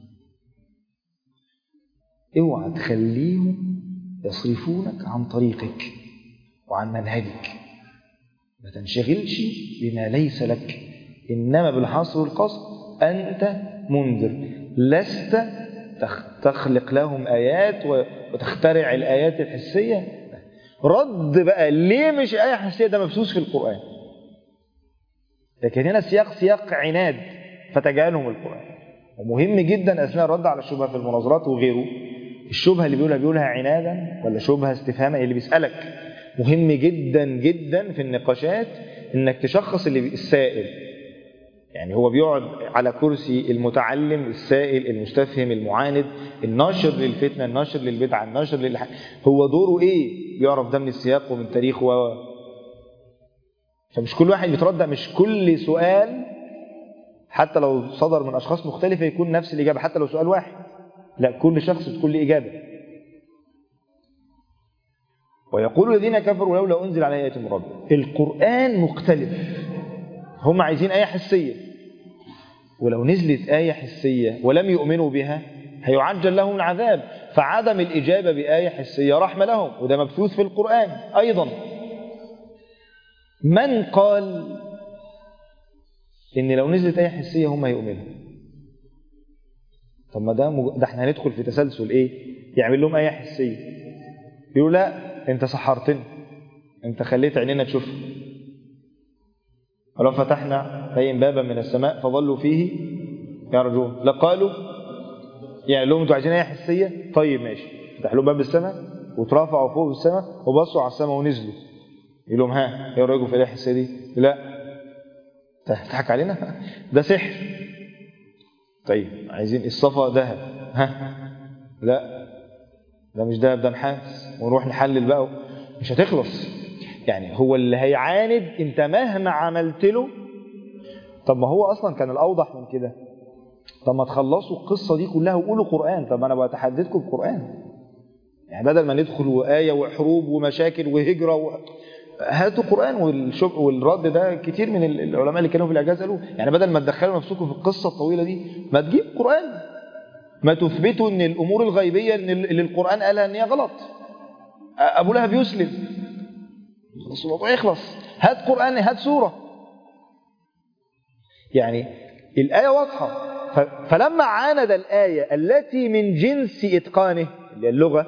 اوعى تخليهم يصرفونك عن طريقك وعن منهجك ما تنشغلش بما ليس لك إنما بالحصر والقصد أنت منذر لست تخلق لهم آيات وتخترع الآيات الحسية رد بقى ليه مش آية حسية ده مبسوس في القرآن لكن هنا سياق سياق عناد فتجاهلهم القرآن ومهم جدا أثناء الرد على الشبهة في المناظرات وغيره الشبهة اللي بيقولها بيقولها عنادا ولا شبهة استفهاما اللي بيسألك مهم جدا جدا في النقاشات انك تشخص اللي السائل يعني هو بيقعد على كرسي المتعلم السائل المستفهم المعاند الناشر للفتنة الناشر للبدعة الناشر للح... هو دوره ايه بيعرف ده من السياق ومن تاريخه و... فمش كل واحد بيتردد مش كل سؤال حتى لو صدر من أشخاص مختلفة يكون نفس الإجابة حتى لو سؤال واحد لا كل شخص تكون له إجابة ويقول الذين كفروا لولا أنزل على آية من ربه القرآن مختلف هم عايزين آية حسية ولو نزلت آية حسية ولم يؤمنوا بها هيعجل لهم العذاب فعدم الإجابة بآية حسية رحمة لهم وده مبثوث في القرآن أيضا من قال ان لو نزلت اي حسيه هم هيؤمنوا طب ما ده مج... ده احنا هندخل في تسلسل ايه يعمل لهم اي حسيه يقولوا لا انت سحرتنا انت خليت عينينا تشوف ولو فتحنا عليهم بابا من السماء فظلوا فيه يرجون لقالوا يعني لهم انتوا عايزين اي حسيه طيب ماشي فتح لهم باب السماء وترفعوا فوق السماء وبصوا على السماء ونزلوا يقول لهم ها ايه رايكم في الاحساسيه دي لا تضحك علينا ده سحر طيب عايزين الصفا ذهب ها لا ده مش ذهب ده نحاس ونروح نحلل بقى مش هتخلص يعني هو اللي هيعاند انت مهما عملت له طب ما هو اصلا كان الاوضح من كده طب ما تخلصوا القصه دي كلها وقولوا قران طب انا بتحدثكم بقران يعني بدل ما ندخل وآية وحروب ومشاكل وهجرة و... هاتوا قرآن والشب والرد ده كتير من العلماء اللي كانوا في الإعجاز قالوا يعني بدل ما تدخلوا نفسكم في القصة الطويلة دي ما تجيب قرآن ما تثبتوا ان الأمور الغيبية اللي القرآن قالها ان هي غلط أبو لهب يسلم خلاص الموضوع يخلص هات قرآن هات سورة يعني الآية واضحة فلما عاند الآية التي من جنس إتقانه اللي هي اللغة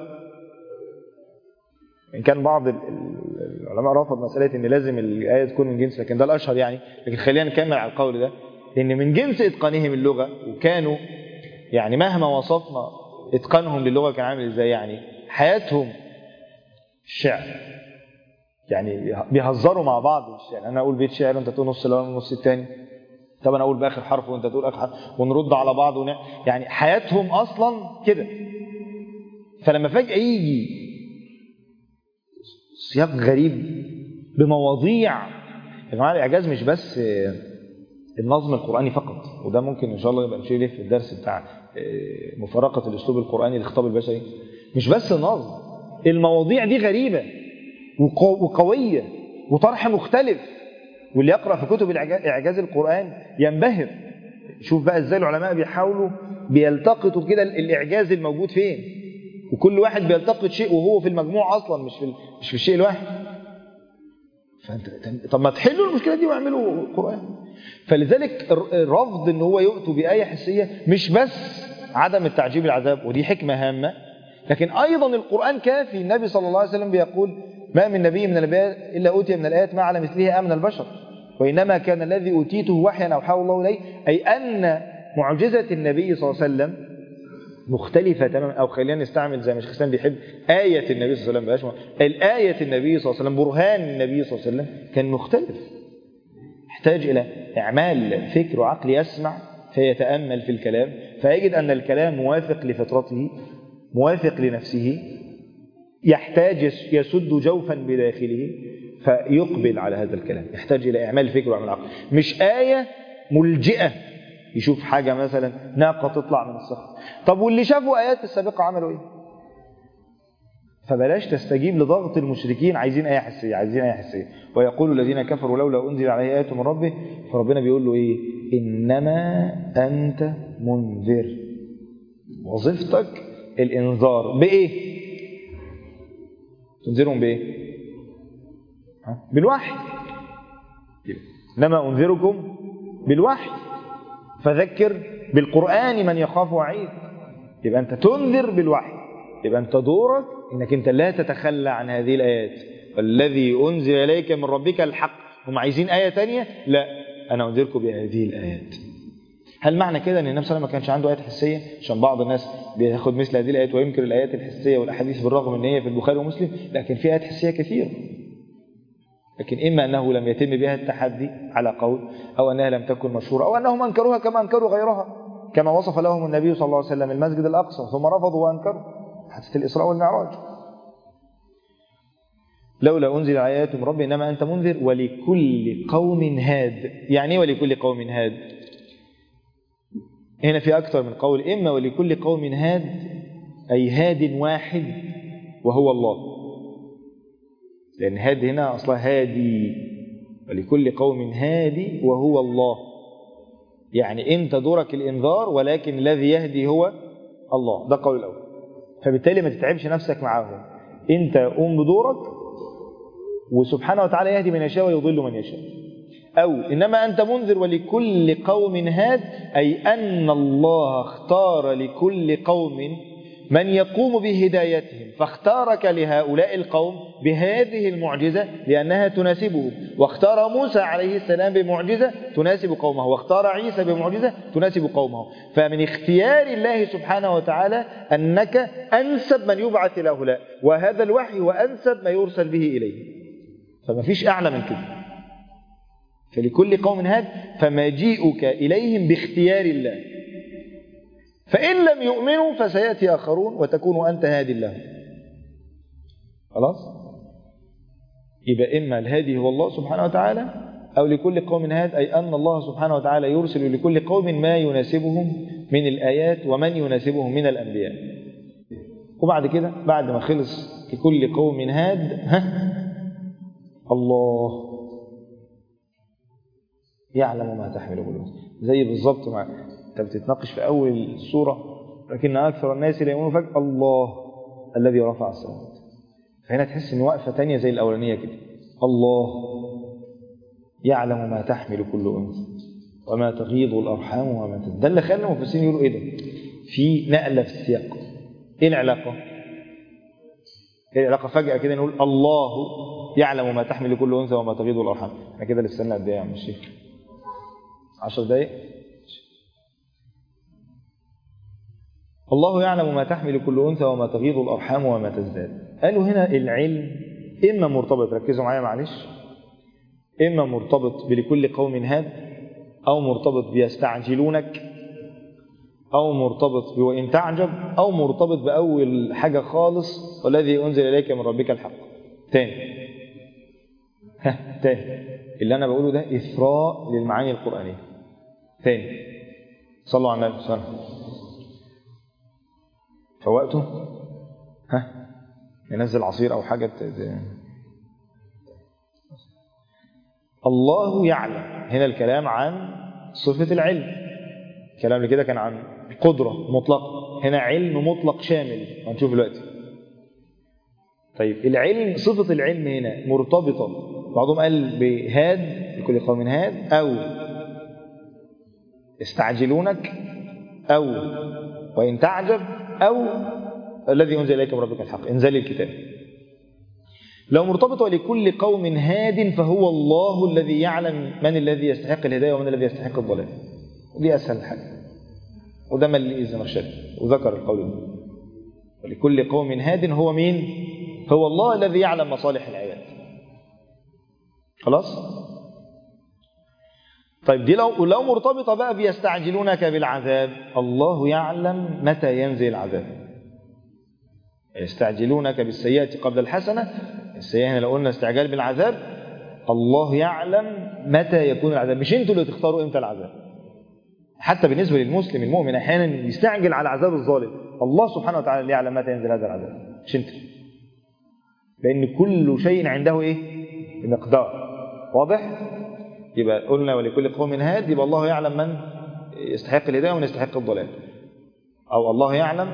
إن كان بعض العلماء رفض مسألة إن لازم الآية تكون من جنس لكن ده الأشهر يعني لكن خلينا نكمل على القول ده إن من جنس إتقانهم اللغة وكانوا يعني مهما وصفنا إتقانهم للغة كان عامل إزاي يعني حياتهم الشعر يعني بيهزروا مع بعض يعني أنا أقول بيت شعر وأنت تقول نص الأول ونص الثاني طب أنا أقول بآخر حرف وأنت تقول آخر حرف ونرد على بعض ونع... يعني حياتهم أصلا كده فلما فجأة يجي سياق غريب بمواضيع يا جماعه الاعجاز مش بس النظم القراني فقط وده ممكن ان شاء الله يبقى نشير في الدرس بتاع مفارقه الاسلوب القراني للخطاب البشري مش بس النظم المواضيع دي غريبه وقويه وطرح مختلف واللي يقرا في كتب اعجاز القران ينبهر شوف بقى ازاي العلماء بيحاولوا بيلتقطوا كده الاعجاز الموجود فين وكل واحد بيلتقط شيء وهو في المجموع اصلا مش في مش في الشيء الواحد فانت طب ما تحلوا المشكله دي واعملوا قران فلذلك الرفض ان هو يؤتوا بايه حسيه مش بس عدم التعجيب العذاب ودي حكمه هامه لكن ايضا القران كافي النبي صلى الله عليه وسلم بيقول ما من نبي من الانبياء الا اوتي من الايات ما على مثله امن البشر وانما كان الذي اوتيته وحيا اوحاه الله اليه اي ان معجزه النبي صلى الله عليه وسلم مختلفة تماما أو خلينا نستعمل زي ما شيخ الإسلام بيحب آية النبي صلى الله عليه وسلم بلاش الآية النبي صلى الله عليه وسلم برهان النبي صلى الله عليه وسلم كان مختلف يحتاج إلى إعمال فكر وعقل يسمع فيتأمل في الكلام فيجد أن الكلام موافق لفطرته موافق لنفسه يحتاج يسد جوفا بداخله فيقبل على هذا الكلام يحتاج إلى إعمال فكر وعمل عقل مش آية ملجئة يشوف حاجة مثلا ناقة تطلع من الصخر طب واللي شافوا آيات السابقة عملوا إيه فبلاش تستجيب لضغط المشركين عايزين آية حسية عايزين آية حسية ويقول الذين كفروا لولا أنزل عليه آية من ربه فربنا بيقول له إيه إنما أنت منذر وظيفتك الإنذار بإيه تنذرهم بإيه بالوحي إنما أنذركم بالوحي فذكر بالقرآن من يخاف وعيد يبقى أنت تنذر بالوحي يبقى أنت دورك أنك أنت لا تتخلى عن هذه الآيات والذي أنزل إليك من ربك الحق هم عايزين آية تانية لا أنا أنذركم بهذه الآيات هل معنى كده أن النبي صلى الله عليه وسلم ما كانش عنده آيات حسية عشان بعض الناس بياخد مثل هذه الآيات وينكر الآيات الحسية والأحاديث بالرغم أن هي في البخاري ومسلم لكن في آيات حسية كثيرة لكن إما أنه لم يتم بها التحدي على قول أو أنها لم تكن مشهورة أو أنهم أنكروها كما أنكروا غيرها كما وصف لهم النبي صلى الله عليه وسلم المسجد الأقصى ثم رفضوا وأنكروا حادثة الإسراء والمعراج لولا أنزل آيات من ربي إنما أنت منذر ولكل قوم هاد يعني إيه ولكل قوم هاد هنا في أكثر من قول إما ولكل قوم هاد أي هاد واحد وهو الله لأن هاد هنا أصلا هادي ولكل قوم هادي وهو الله يعني أنت دورك الإنذار ولكن الذي يهدي هو الله ده قول الأول فبالتالي ما تتعبش نفسك معاهم أنت قوم بدورك وسبحانه وتعالى يهدي من يشاء ويضل من يشاء أو إنما أنت منذر ولكل قوم هاد أي أن الله اختار لكل قوم من يقوم بهدايتهم فاختارك لهؤلاء القوم بهذه المعجزة لأنها تناسبهم واختار موسى عليه السلام بمعجزة تناسب قومه واختار عيسى بمعجزة تناسب قومه فمن اختيار الله سبحانه وتعالى أنك أنسب من يبعث إلى هؤلاء وهذا الوحي هو أنسب ما يرسل به إليه فما فيش أعلى من كده فلكل قوم هاد فمجيئك إليهم باختيار الله فإن لم يؤمنوا فسيأتي آخرون وتكون أنت هادي لهم خلاص يبقى إما الهادي هو الله سبحانه وتعالى أو لكل قوم هاد أي أن الله سبحانه وتعالى يرسل لكل قوم ما يناسبهم من الآيات ومن يناسبهم من الأنبياء وبعد كده بعد ما خلص لكل قوم هاد ها الله يعلم ما تحمل كل زي بالظبط مع انت بتتناقش في اول السوره لكن اكثر الناس لا يؤمنون فجاه الله الذي رفع السماوات فهنا تحس ان وقفه تانية زي الاولانيه كده الله يعلم ما تحمل كل انثى وما تغيض الارحام وما تزداد ده اللي خلى المفسرين يقولوا ايه ده في نقله في السياق ايه العلاقه ايه العلاقه فجاه كده نقول الله يعلم ما تحمل كل انثى وما تغيض الارحام احنا كده لسه لنا قد ايه يا عم الشيخ 10 دقايق الله يعلم ما تحمل كل أنثى وما تغيض الأرحام وما تزداد قالوا هنا العلم إما مرتبط ركزوا معايا معلش إما مرتبط بلكل قوم هاد أو مرتبط بيستعجلونك أو مرتبط بوإن تعجب أو مرتبط بأول حاجة خالص والذي أنزل إليك من ربك الحق تاني ها تاني اللي أنا بقوله ده إثراء للمعاني القرآنية تاني صلوا على النبي صلى الله عليه وسلم فوقته ها ينزل عصير أو حاجة الله يعلم هنا الكلام عن صفة العلم الكلام اللي كده كان عن قدرة مطلقة هنا علم مطلق شامل هنشوف دلوقتي طيب العلم صفة العلم هنا مرتبطة بعضهم قال بهاد لكل قوم هاد أو استعجلونك أو وإن تعجب أو الذي أنزل إليك من ربك الحق انزل الكتاب لو مرتبط ولكل قوم هاد فهو الله الذي يعلم من الذي يستحق الهداية ومن الذي يستحق الضلال دي أسهل حاجة وده من الزمخشري وذكر القول ده ولكل قوم هاد هو مين هو الله الذي يعلم مصالح العباد خلاص طيب دي لو لو مرتبطه بقى بيستعجلونك بالعذاب الله يعلم متى ينزل العذاب يستعجلونك بالسيئة قبل الحسنة السيئة هنا لو قلنا استعجال بالعذاب الله يعلم متى يكون العذاب مش انتوا اللي تختاروا امتى العذاب حتى بالنسبة للمسلم المؤمن أحيانا يستعجل على عذاب الظالم الله سبحانه وتعالى اللي يعلم متى ينزل هذا العذاب مش انت لأن كل شيء عنده إيه مقدار واضح يبقى قلنا ولكل قوم هاد يبقى الله يعلم من يستحق الهداية ومن يستحق الضلال أو الله يعلم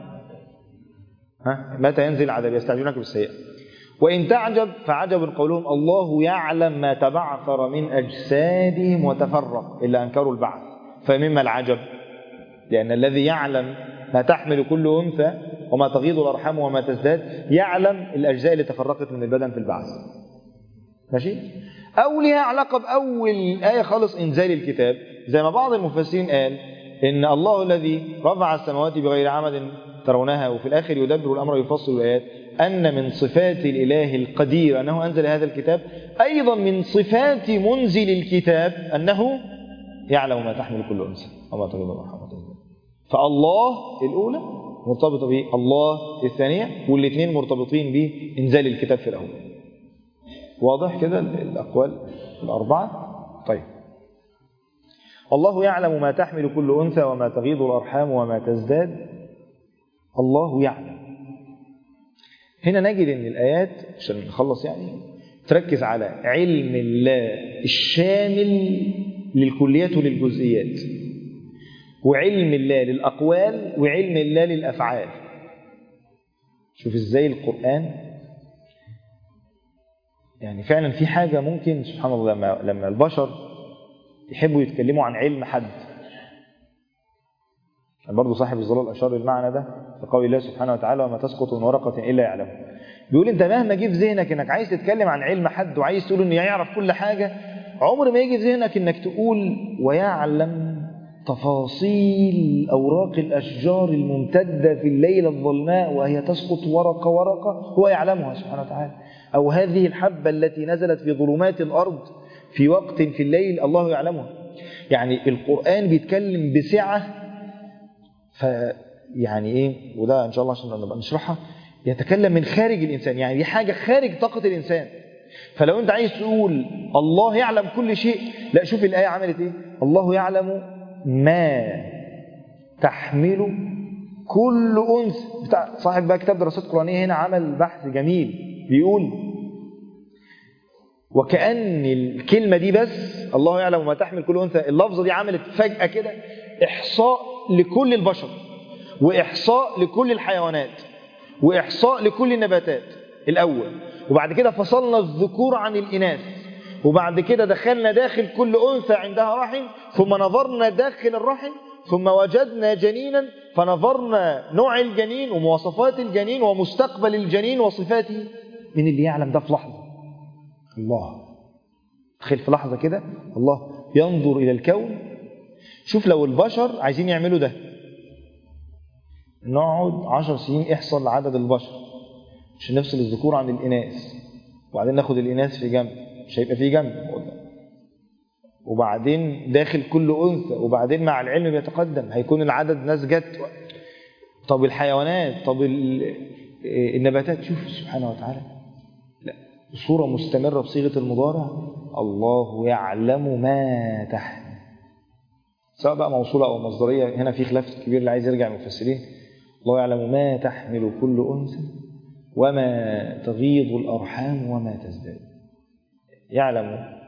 ها متى ينزل العذاب يستعجلونك بالسيئة وإن تعجب فعجب قولهم الله يعلم ما تبعثر من أجسادهم وتفرق إلا أنكروا البعث فمما العجب لأن الذي يعلم ما تحمل كل أنثى وما تغيض الأرحام وما تزداد يعلم الأجزاء اللي تفرقت من البدن في البعث ماشي أو لها علاقة بأول آية خالص إنزال الكتاب زي ما بعض المفسرين قال إن الله الذي رفع السماوات بغير عمد ترونها وفي الآخر يدبر الأمر يفصل الآيات أن من صفات الإله القدير أنه أنزل هذا الكتاب أيضا من صفات منزل الكتاب أنه يعلم ما تحمل كل أنثى وما تغيض الأرحام فالله الأولى مرتبطة به الله الثانية والاثنين مرتبطين بإنزال الكتاب في الأول واضح كده الأقوال الأربعة طيب الله يعلم ما تحمل كل أنثى وما تغيض الأرحام وما تزداد الله يعلم هنا نجد أن الآيات عشان نخلص يعني تركز على علم الله الشامل للكليات وللجزئيات وعلم الله للأقوال وعلم الله للأفعال شوف ازاي القرآن يعني فعلا في حاجة ممكن سبحان الله لما, لما البشر يحبوا يتكلموا عن علم حد برضه صاحب الظلال أشار المعنى ده في قول الله سبحانه وتعالى وما تسقط من ورقة إلا يعلمه بيقول انت مهما جه في ذهنك انك عايز تتكلم عن علم حد وعايز تقول انه يعرف كل حاجة عمر ما يجي في ذهنك انك تقول ويعلم تفاصيل أوراق الأشجار الممتدة في الليل الظلماء وهي تسقط ورقة ورقة هو يعلمها سبحانه وتعالى أو هذه الحبة التي نزلت في ظلمات الأرض في وقت في الليل الله يعلمها يعني القرآن بيتكلم بسعة فيعني إيه وده إن شاء الله عشان نبقى نشرحها يتكلم من خارج الإنسان يعني دي حاجة خارج طاقة الإنسان فلو أنت عايز تقول الله يعلم كل شيء لا شوف الآية عملت إيه الله يعلم ما تحمل كل أنثى بتاع صاحب بقى كتاب دراسات قرآنية هنا عمل بحث جميل بيقول وكأن الكلمة دي بس الله يعلم ما تحمل كل أنثى اللفظة دي عملت فجأة كده إحصاء لكل البشر وإحصاء لكل الحيوانات وإحصاء لكل النباتات الأول وبعد كده فصلنا الذكور عن الإناث وبعد كده دخلنا داخل كل أنثى عندها رحم ثم نظرنا داخل الرحم ثم وجدنا جنينا فنظرنا نوع الجنين ومواصفات الجنين ومستقبل الجنين وصفاته من اللي يعلم ده في لحظة الله تخيل في لحظة كده الله ينظر إلى الكون شوف لو البشر عايزين يعملوا ده نقعد عشر سنين احصل عدد البشر عشان نفصل الذكور عن الإناث وبعدين ناخد الإناث في جنب مش هيبقى في جنب وبعدين داخل كل أنثى وبعدين مع العلم بيتقدم هيكون العدد ناس جت طب الحيوانات طب النباتات شوف سبحانه وتعالى لا صورة مستمرة بصيغة المضارع الله يعلم ما تحمل سواء بقى موصولة أو مصدرية هنا في خلاف كبير اللي عايز يرجع المفسرين الله يعلم ما تحمل كل أنثى وما تغيض الأرحام وما تزداد يعلم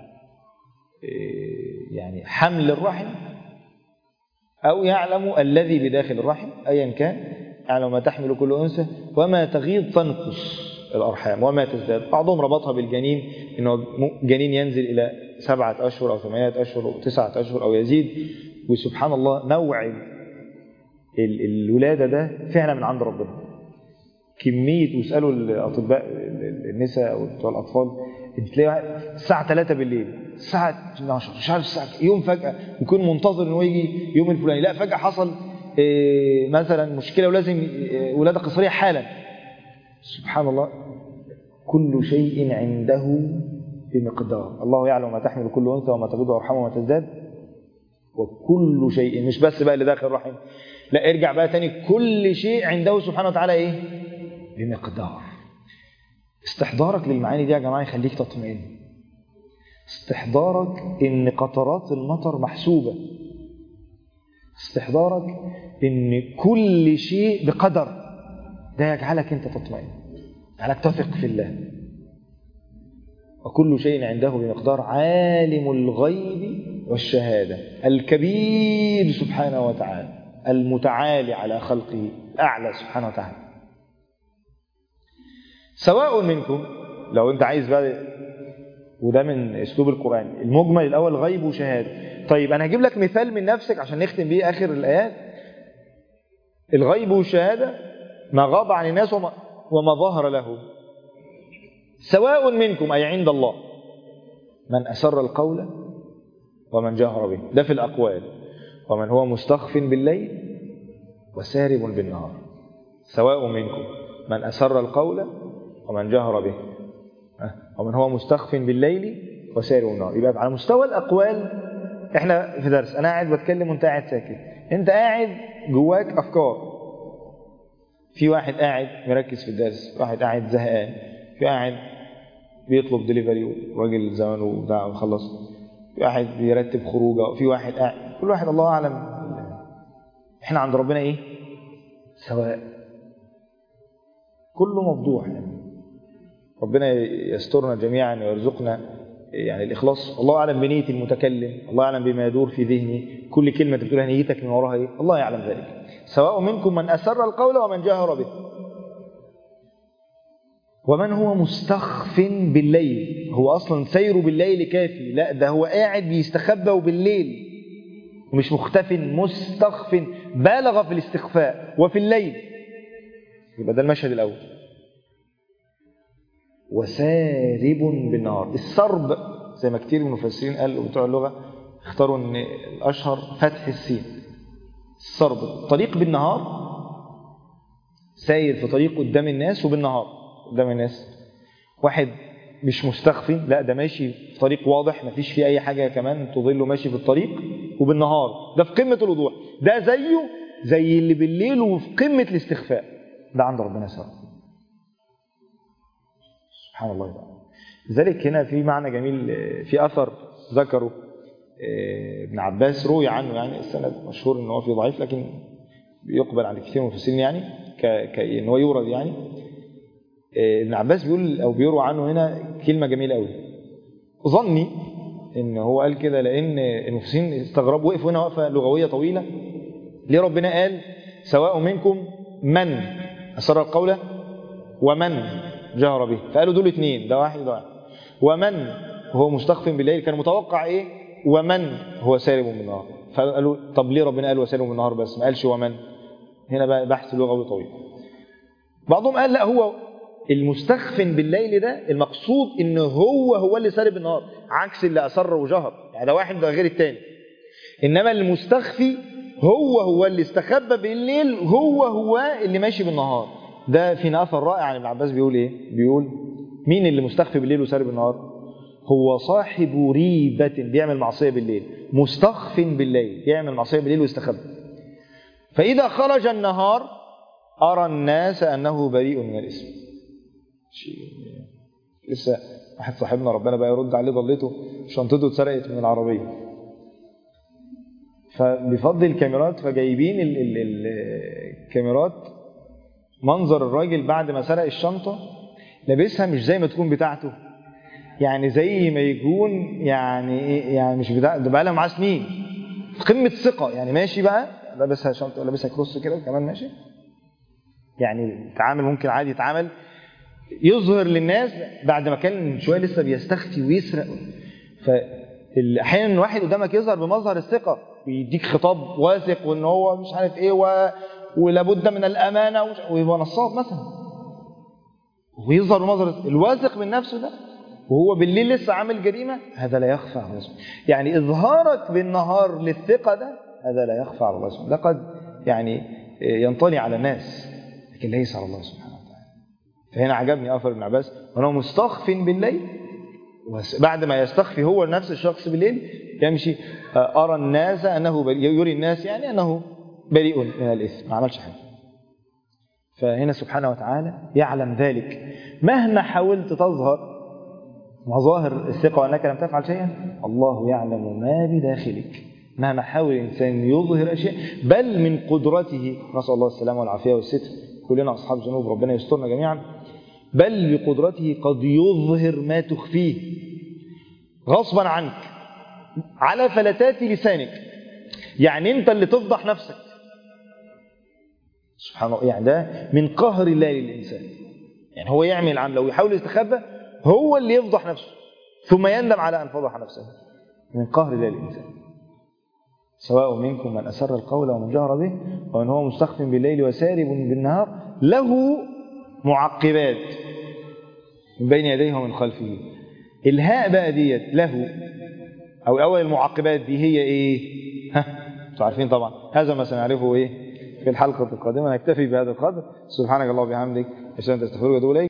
يعني حمل الرحم أو يعلم الذي بداخل الرحم أيا كان يعلم ما تحمل كل أنثى وما تغيض تنقص الأرحام وما تزداد بعضهم ربطها بالجنين إنه جنين ينزل إلى سبعة أشهر أو ثمانية أشهر أو تسعة أشهر أو يزيد وسبحان الله موعد الولادة ده فعلا من عند ربنا كمية واسألوا الأطباء النساء أو بتوع الأطفال انت تلاقي الساعة 3 بالليل الساعة 12 مش عارف الساعة يوم فجأة يكون منتظر انه يجي يوم الفلاني لا فجأة حصل إيه مثلا مشكلة ولازم إيه ولادة قصرية حالا سبحان الله كل شيء عنده بمقدار الله يعلم ما تحمل كل أنثى وما تبيض أرحام وما تزداد وكل شيء مش بس بقى اللي داخل الرحم لا ارجع بقى تاني كل شيء عنده سبحانه وتعالى ايه بمقدار استحضارك للمعاني دي يا جماعة يخليك تطمئن استحضارك ان قطرات المطر محسوبة استحضارك ان كل شيء بقدر ده يجعلك انت تطمئن يجعلك تثق في الله وكل شيء عنده بمقدار عالم الغيب والشهادة الكبير سبحانه وتعالى المتعالي على خلقه الأعلى سبحانه وتعالى سواء منكم لو انت عايز بقى وده من اسلوب القرآن المجمل الأول غيب وشهادة طيب أنا هجيب لك مثال من نفسك عشان نختم بيه آخر الآيات الغيب والشهادة ما غاب عن الناس وما, وما ظهر له سواء منكم أي عند الله من أسر القول ومن جهر به ده في الأقوال ومن هو مستخف بالليل وسارب بالنهار سواء منكم من أسر القول ومن جهر به ومن هو مستخف بالليل وسارب بالنهار يبقى على مستوى الأقوال احنا في درس أنا قاعد بتكلم وانت قاعد ساكت انت قاعد جواك أفكار في واحد قاعد مركز في الدرس واحد قاعد زهقان في قاعد بيطلب دليفري وراجل زمانه بتاع وخلص في واحد بيرتب خروجه في واحد قاعد كل واحد الله اعلم احنا عند ربنا ايه سواء كله موضوع يعني ربنا يسترنا جميعا ويرزقنا يعني الإخلاص الله أعلم بنية المتكلم الله أعلم بما يدور في ذهني كل كلمة بتقولها نيتك من وراها إيه الله يعلم ذلك سواء منكم من أسر القول ومن جهر به ومن هو مستخف بالليل هو أصلا سيره بالليل كافي لا ده هو قاعد بيستخبى بالليل ومش مختف مستخف بالغ في الاستخفاء وفي الليل يبقى ده المشهد الأول وسارب بالنهار السرب زي ما كتير من المفسرين قالوا بتوع اللغة اختاروا ان الأشهر فتح السين السرب الطريق بالنهار ساير في طريق قدام الناس وبالنهار قدام الناس واحد مش مستخفي لا ده ماشي في طريق واضح مفيش فيه اي حاجه كمان تضله ماشي في الطريق وبالنهار ده في قمه الوضوح ده زيه زي اللي بالليل وفي قمه الاستخفاء ده عند ربنا سواء سبحان الله تعالى لذلك هنا في معنى جميل في اثر ذكره ابن عباس روي عنه يعني السند مشهور ان هو فيه ضعيف لكن يقبل عند كثير من المفسرين يعني كان هو يورد يعني ابن عباس بيقول او بيروى عنه هنا كلمه جميله قوي ظني ان هو قال كده لان المفسرين استغربوا وقفوا هنا وقفه لغويه طويله ليه ربنا قال سواء منكم من اسر القول ومن جهر به فقالوا دول اثنين ده واحد ده واحد ومن هو مستخف بالليل كان متوقع ايه ومن هو سارب بالنهار فقالوا طب ليه ربنا قال وسارب بالنهار بس ما قالش ومن هنا بقى بحث لغوي طويل بعضهم قال لا هو المستخف بالليل ده المقصود ان هو هو اللي سارب النهار عكس اللي اصر وجهر يعني ده واحد ده غير التاني انما المستخفي هو هو اللي استخبى بالليل هو هو اللي ماشي بالنهار ده في اثر رائع عن ابن عباس بيقول ايه بيقول مين اللي مستخفي بالليل وسارب النهار هو صاحب ريبة بيعمل معصية بالليل مستخف بالليل يعمل معصية بالليل ويستخبى فإذا خرج النهار أرى الناس أنه بريء من الاسم شيء لسه واحد صاحبنا ربنا بقى يرد عليه ضلته شنطته اتسرقت من العربية فبفضل الكاميرات فجايبين ال ال ال الكاميرات منظر الراجل بعد ما سرق الشنطة لابسها مش زي ما تكون بتاعته يعني زي ما يكون يعني يعني مش بتاع ده بقى لها معاه سنين في قمة ثقة يعني ماشي بقى لابسها شنطة لابسها كروس كده وكمان ماشي يعني تعامل ممكن عادي يتعامل يظهر للناس بعد ما كان شويه لسه بيستخفي ويسرق فاحيانا الواحد قدامك يظهر بمظهر الثقه ويديك خطاب واثق وان هو مش عارف ايه و... ولابد من الامانه ومش... ويبقى نصاب مثلا ويظهر بمظهر الواثق من نفسه ده وهو بالليل لسه عامل جريمه هذا لا يخفى على الله يعني اظهارك بالنهار للثقه ده هذا لا يخفى على الله لقد يعني ينطلي على الناس لكن ليس على الله سبحانه وتعالى فهنا عجبني أثر ابن عباس وأنه مستخف بالليل بعد ما يستخفي هو نفس الشخص بالليل يمشي أرى الناس أنه بريء يري الناس يعني أنه بريء من الإثم ما عملش حاجة فهنا سبحانه وتعالى يعلم ذلك مهما حاولت تظهر مظاهر الثقة وأنك لم تفعل شيئا الله يعلم ما بداخلك مهما حاول الإنسان يظهر أشياء بل من قدرته نسأل الله السلامة والعافية والستر كلنا أصحاب ذنوب ربنا يسترنا جميعا بل بقدرته قد يظهر ما تخفيه غصبا عنك على فلتات لسانك يعني أنت اللي تفضح نفسك سبحان الله يعني ده من قهر الله للإنسان يعني هو يعمل عمل لو يحاول يستخبى هو اللي يفضح نفسه ثم يندم على أن فضح نفسه من قهر الله للإنسان سواء منكم من أسر القول ومن جهر به ومن هو مستخف بالليل وسارب بالنهار له معقبات من بين يديه ومن خلفه الهاء بقى ديت له أو أول المعقبات دي هي إيه ها انتوا عارفين طبعا هذا ما سنعرفه إيه في الحلقة القادمة نكتفي بهذا القدر سبحانك الله وبحمدك أشهد أن لا إله إلا أنت أستغفرك وأتوب إليك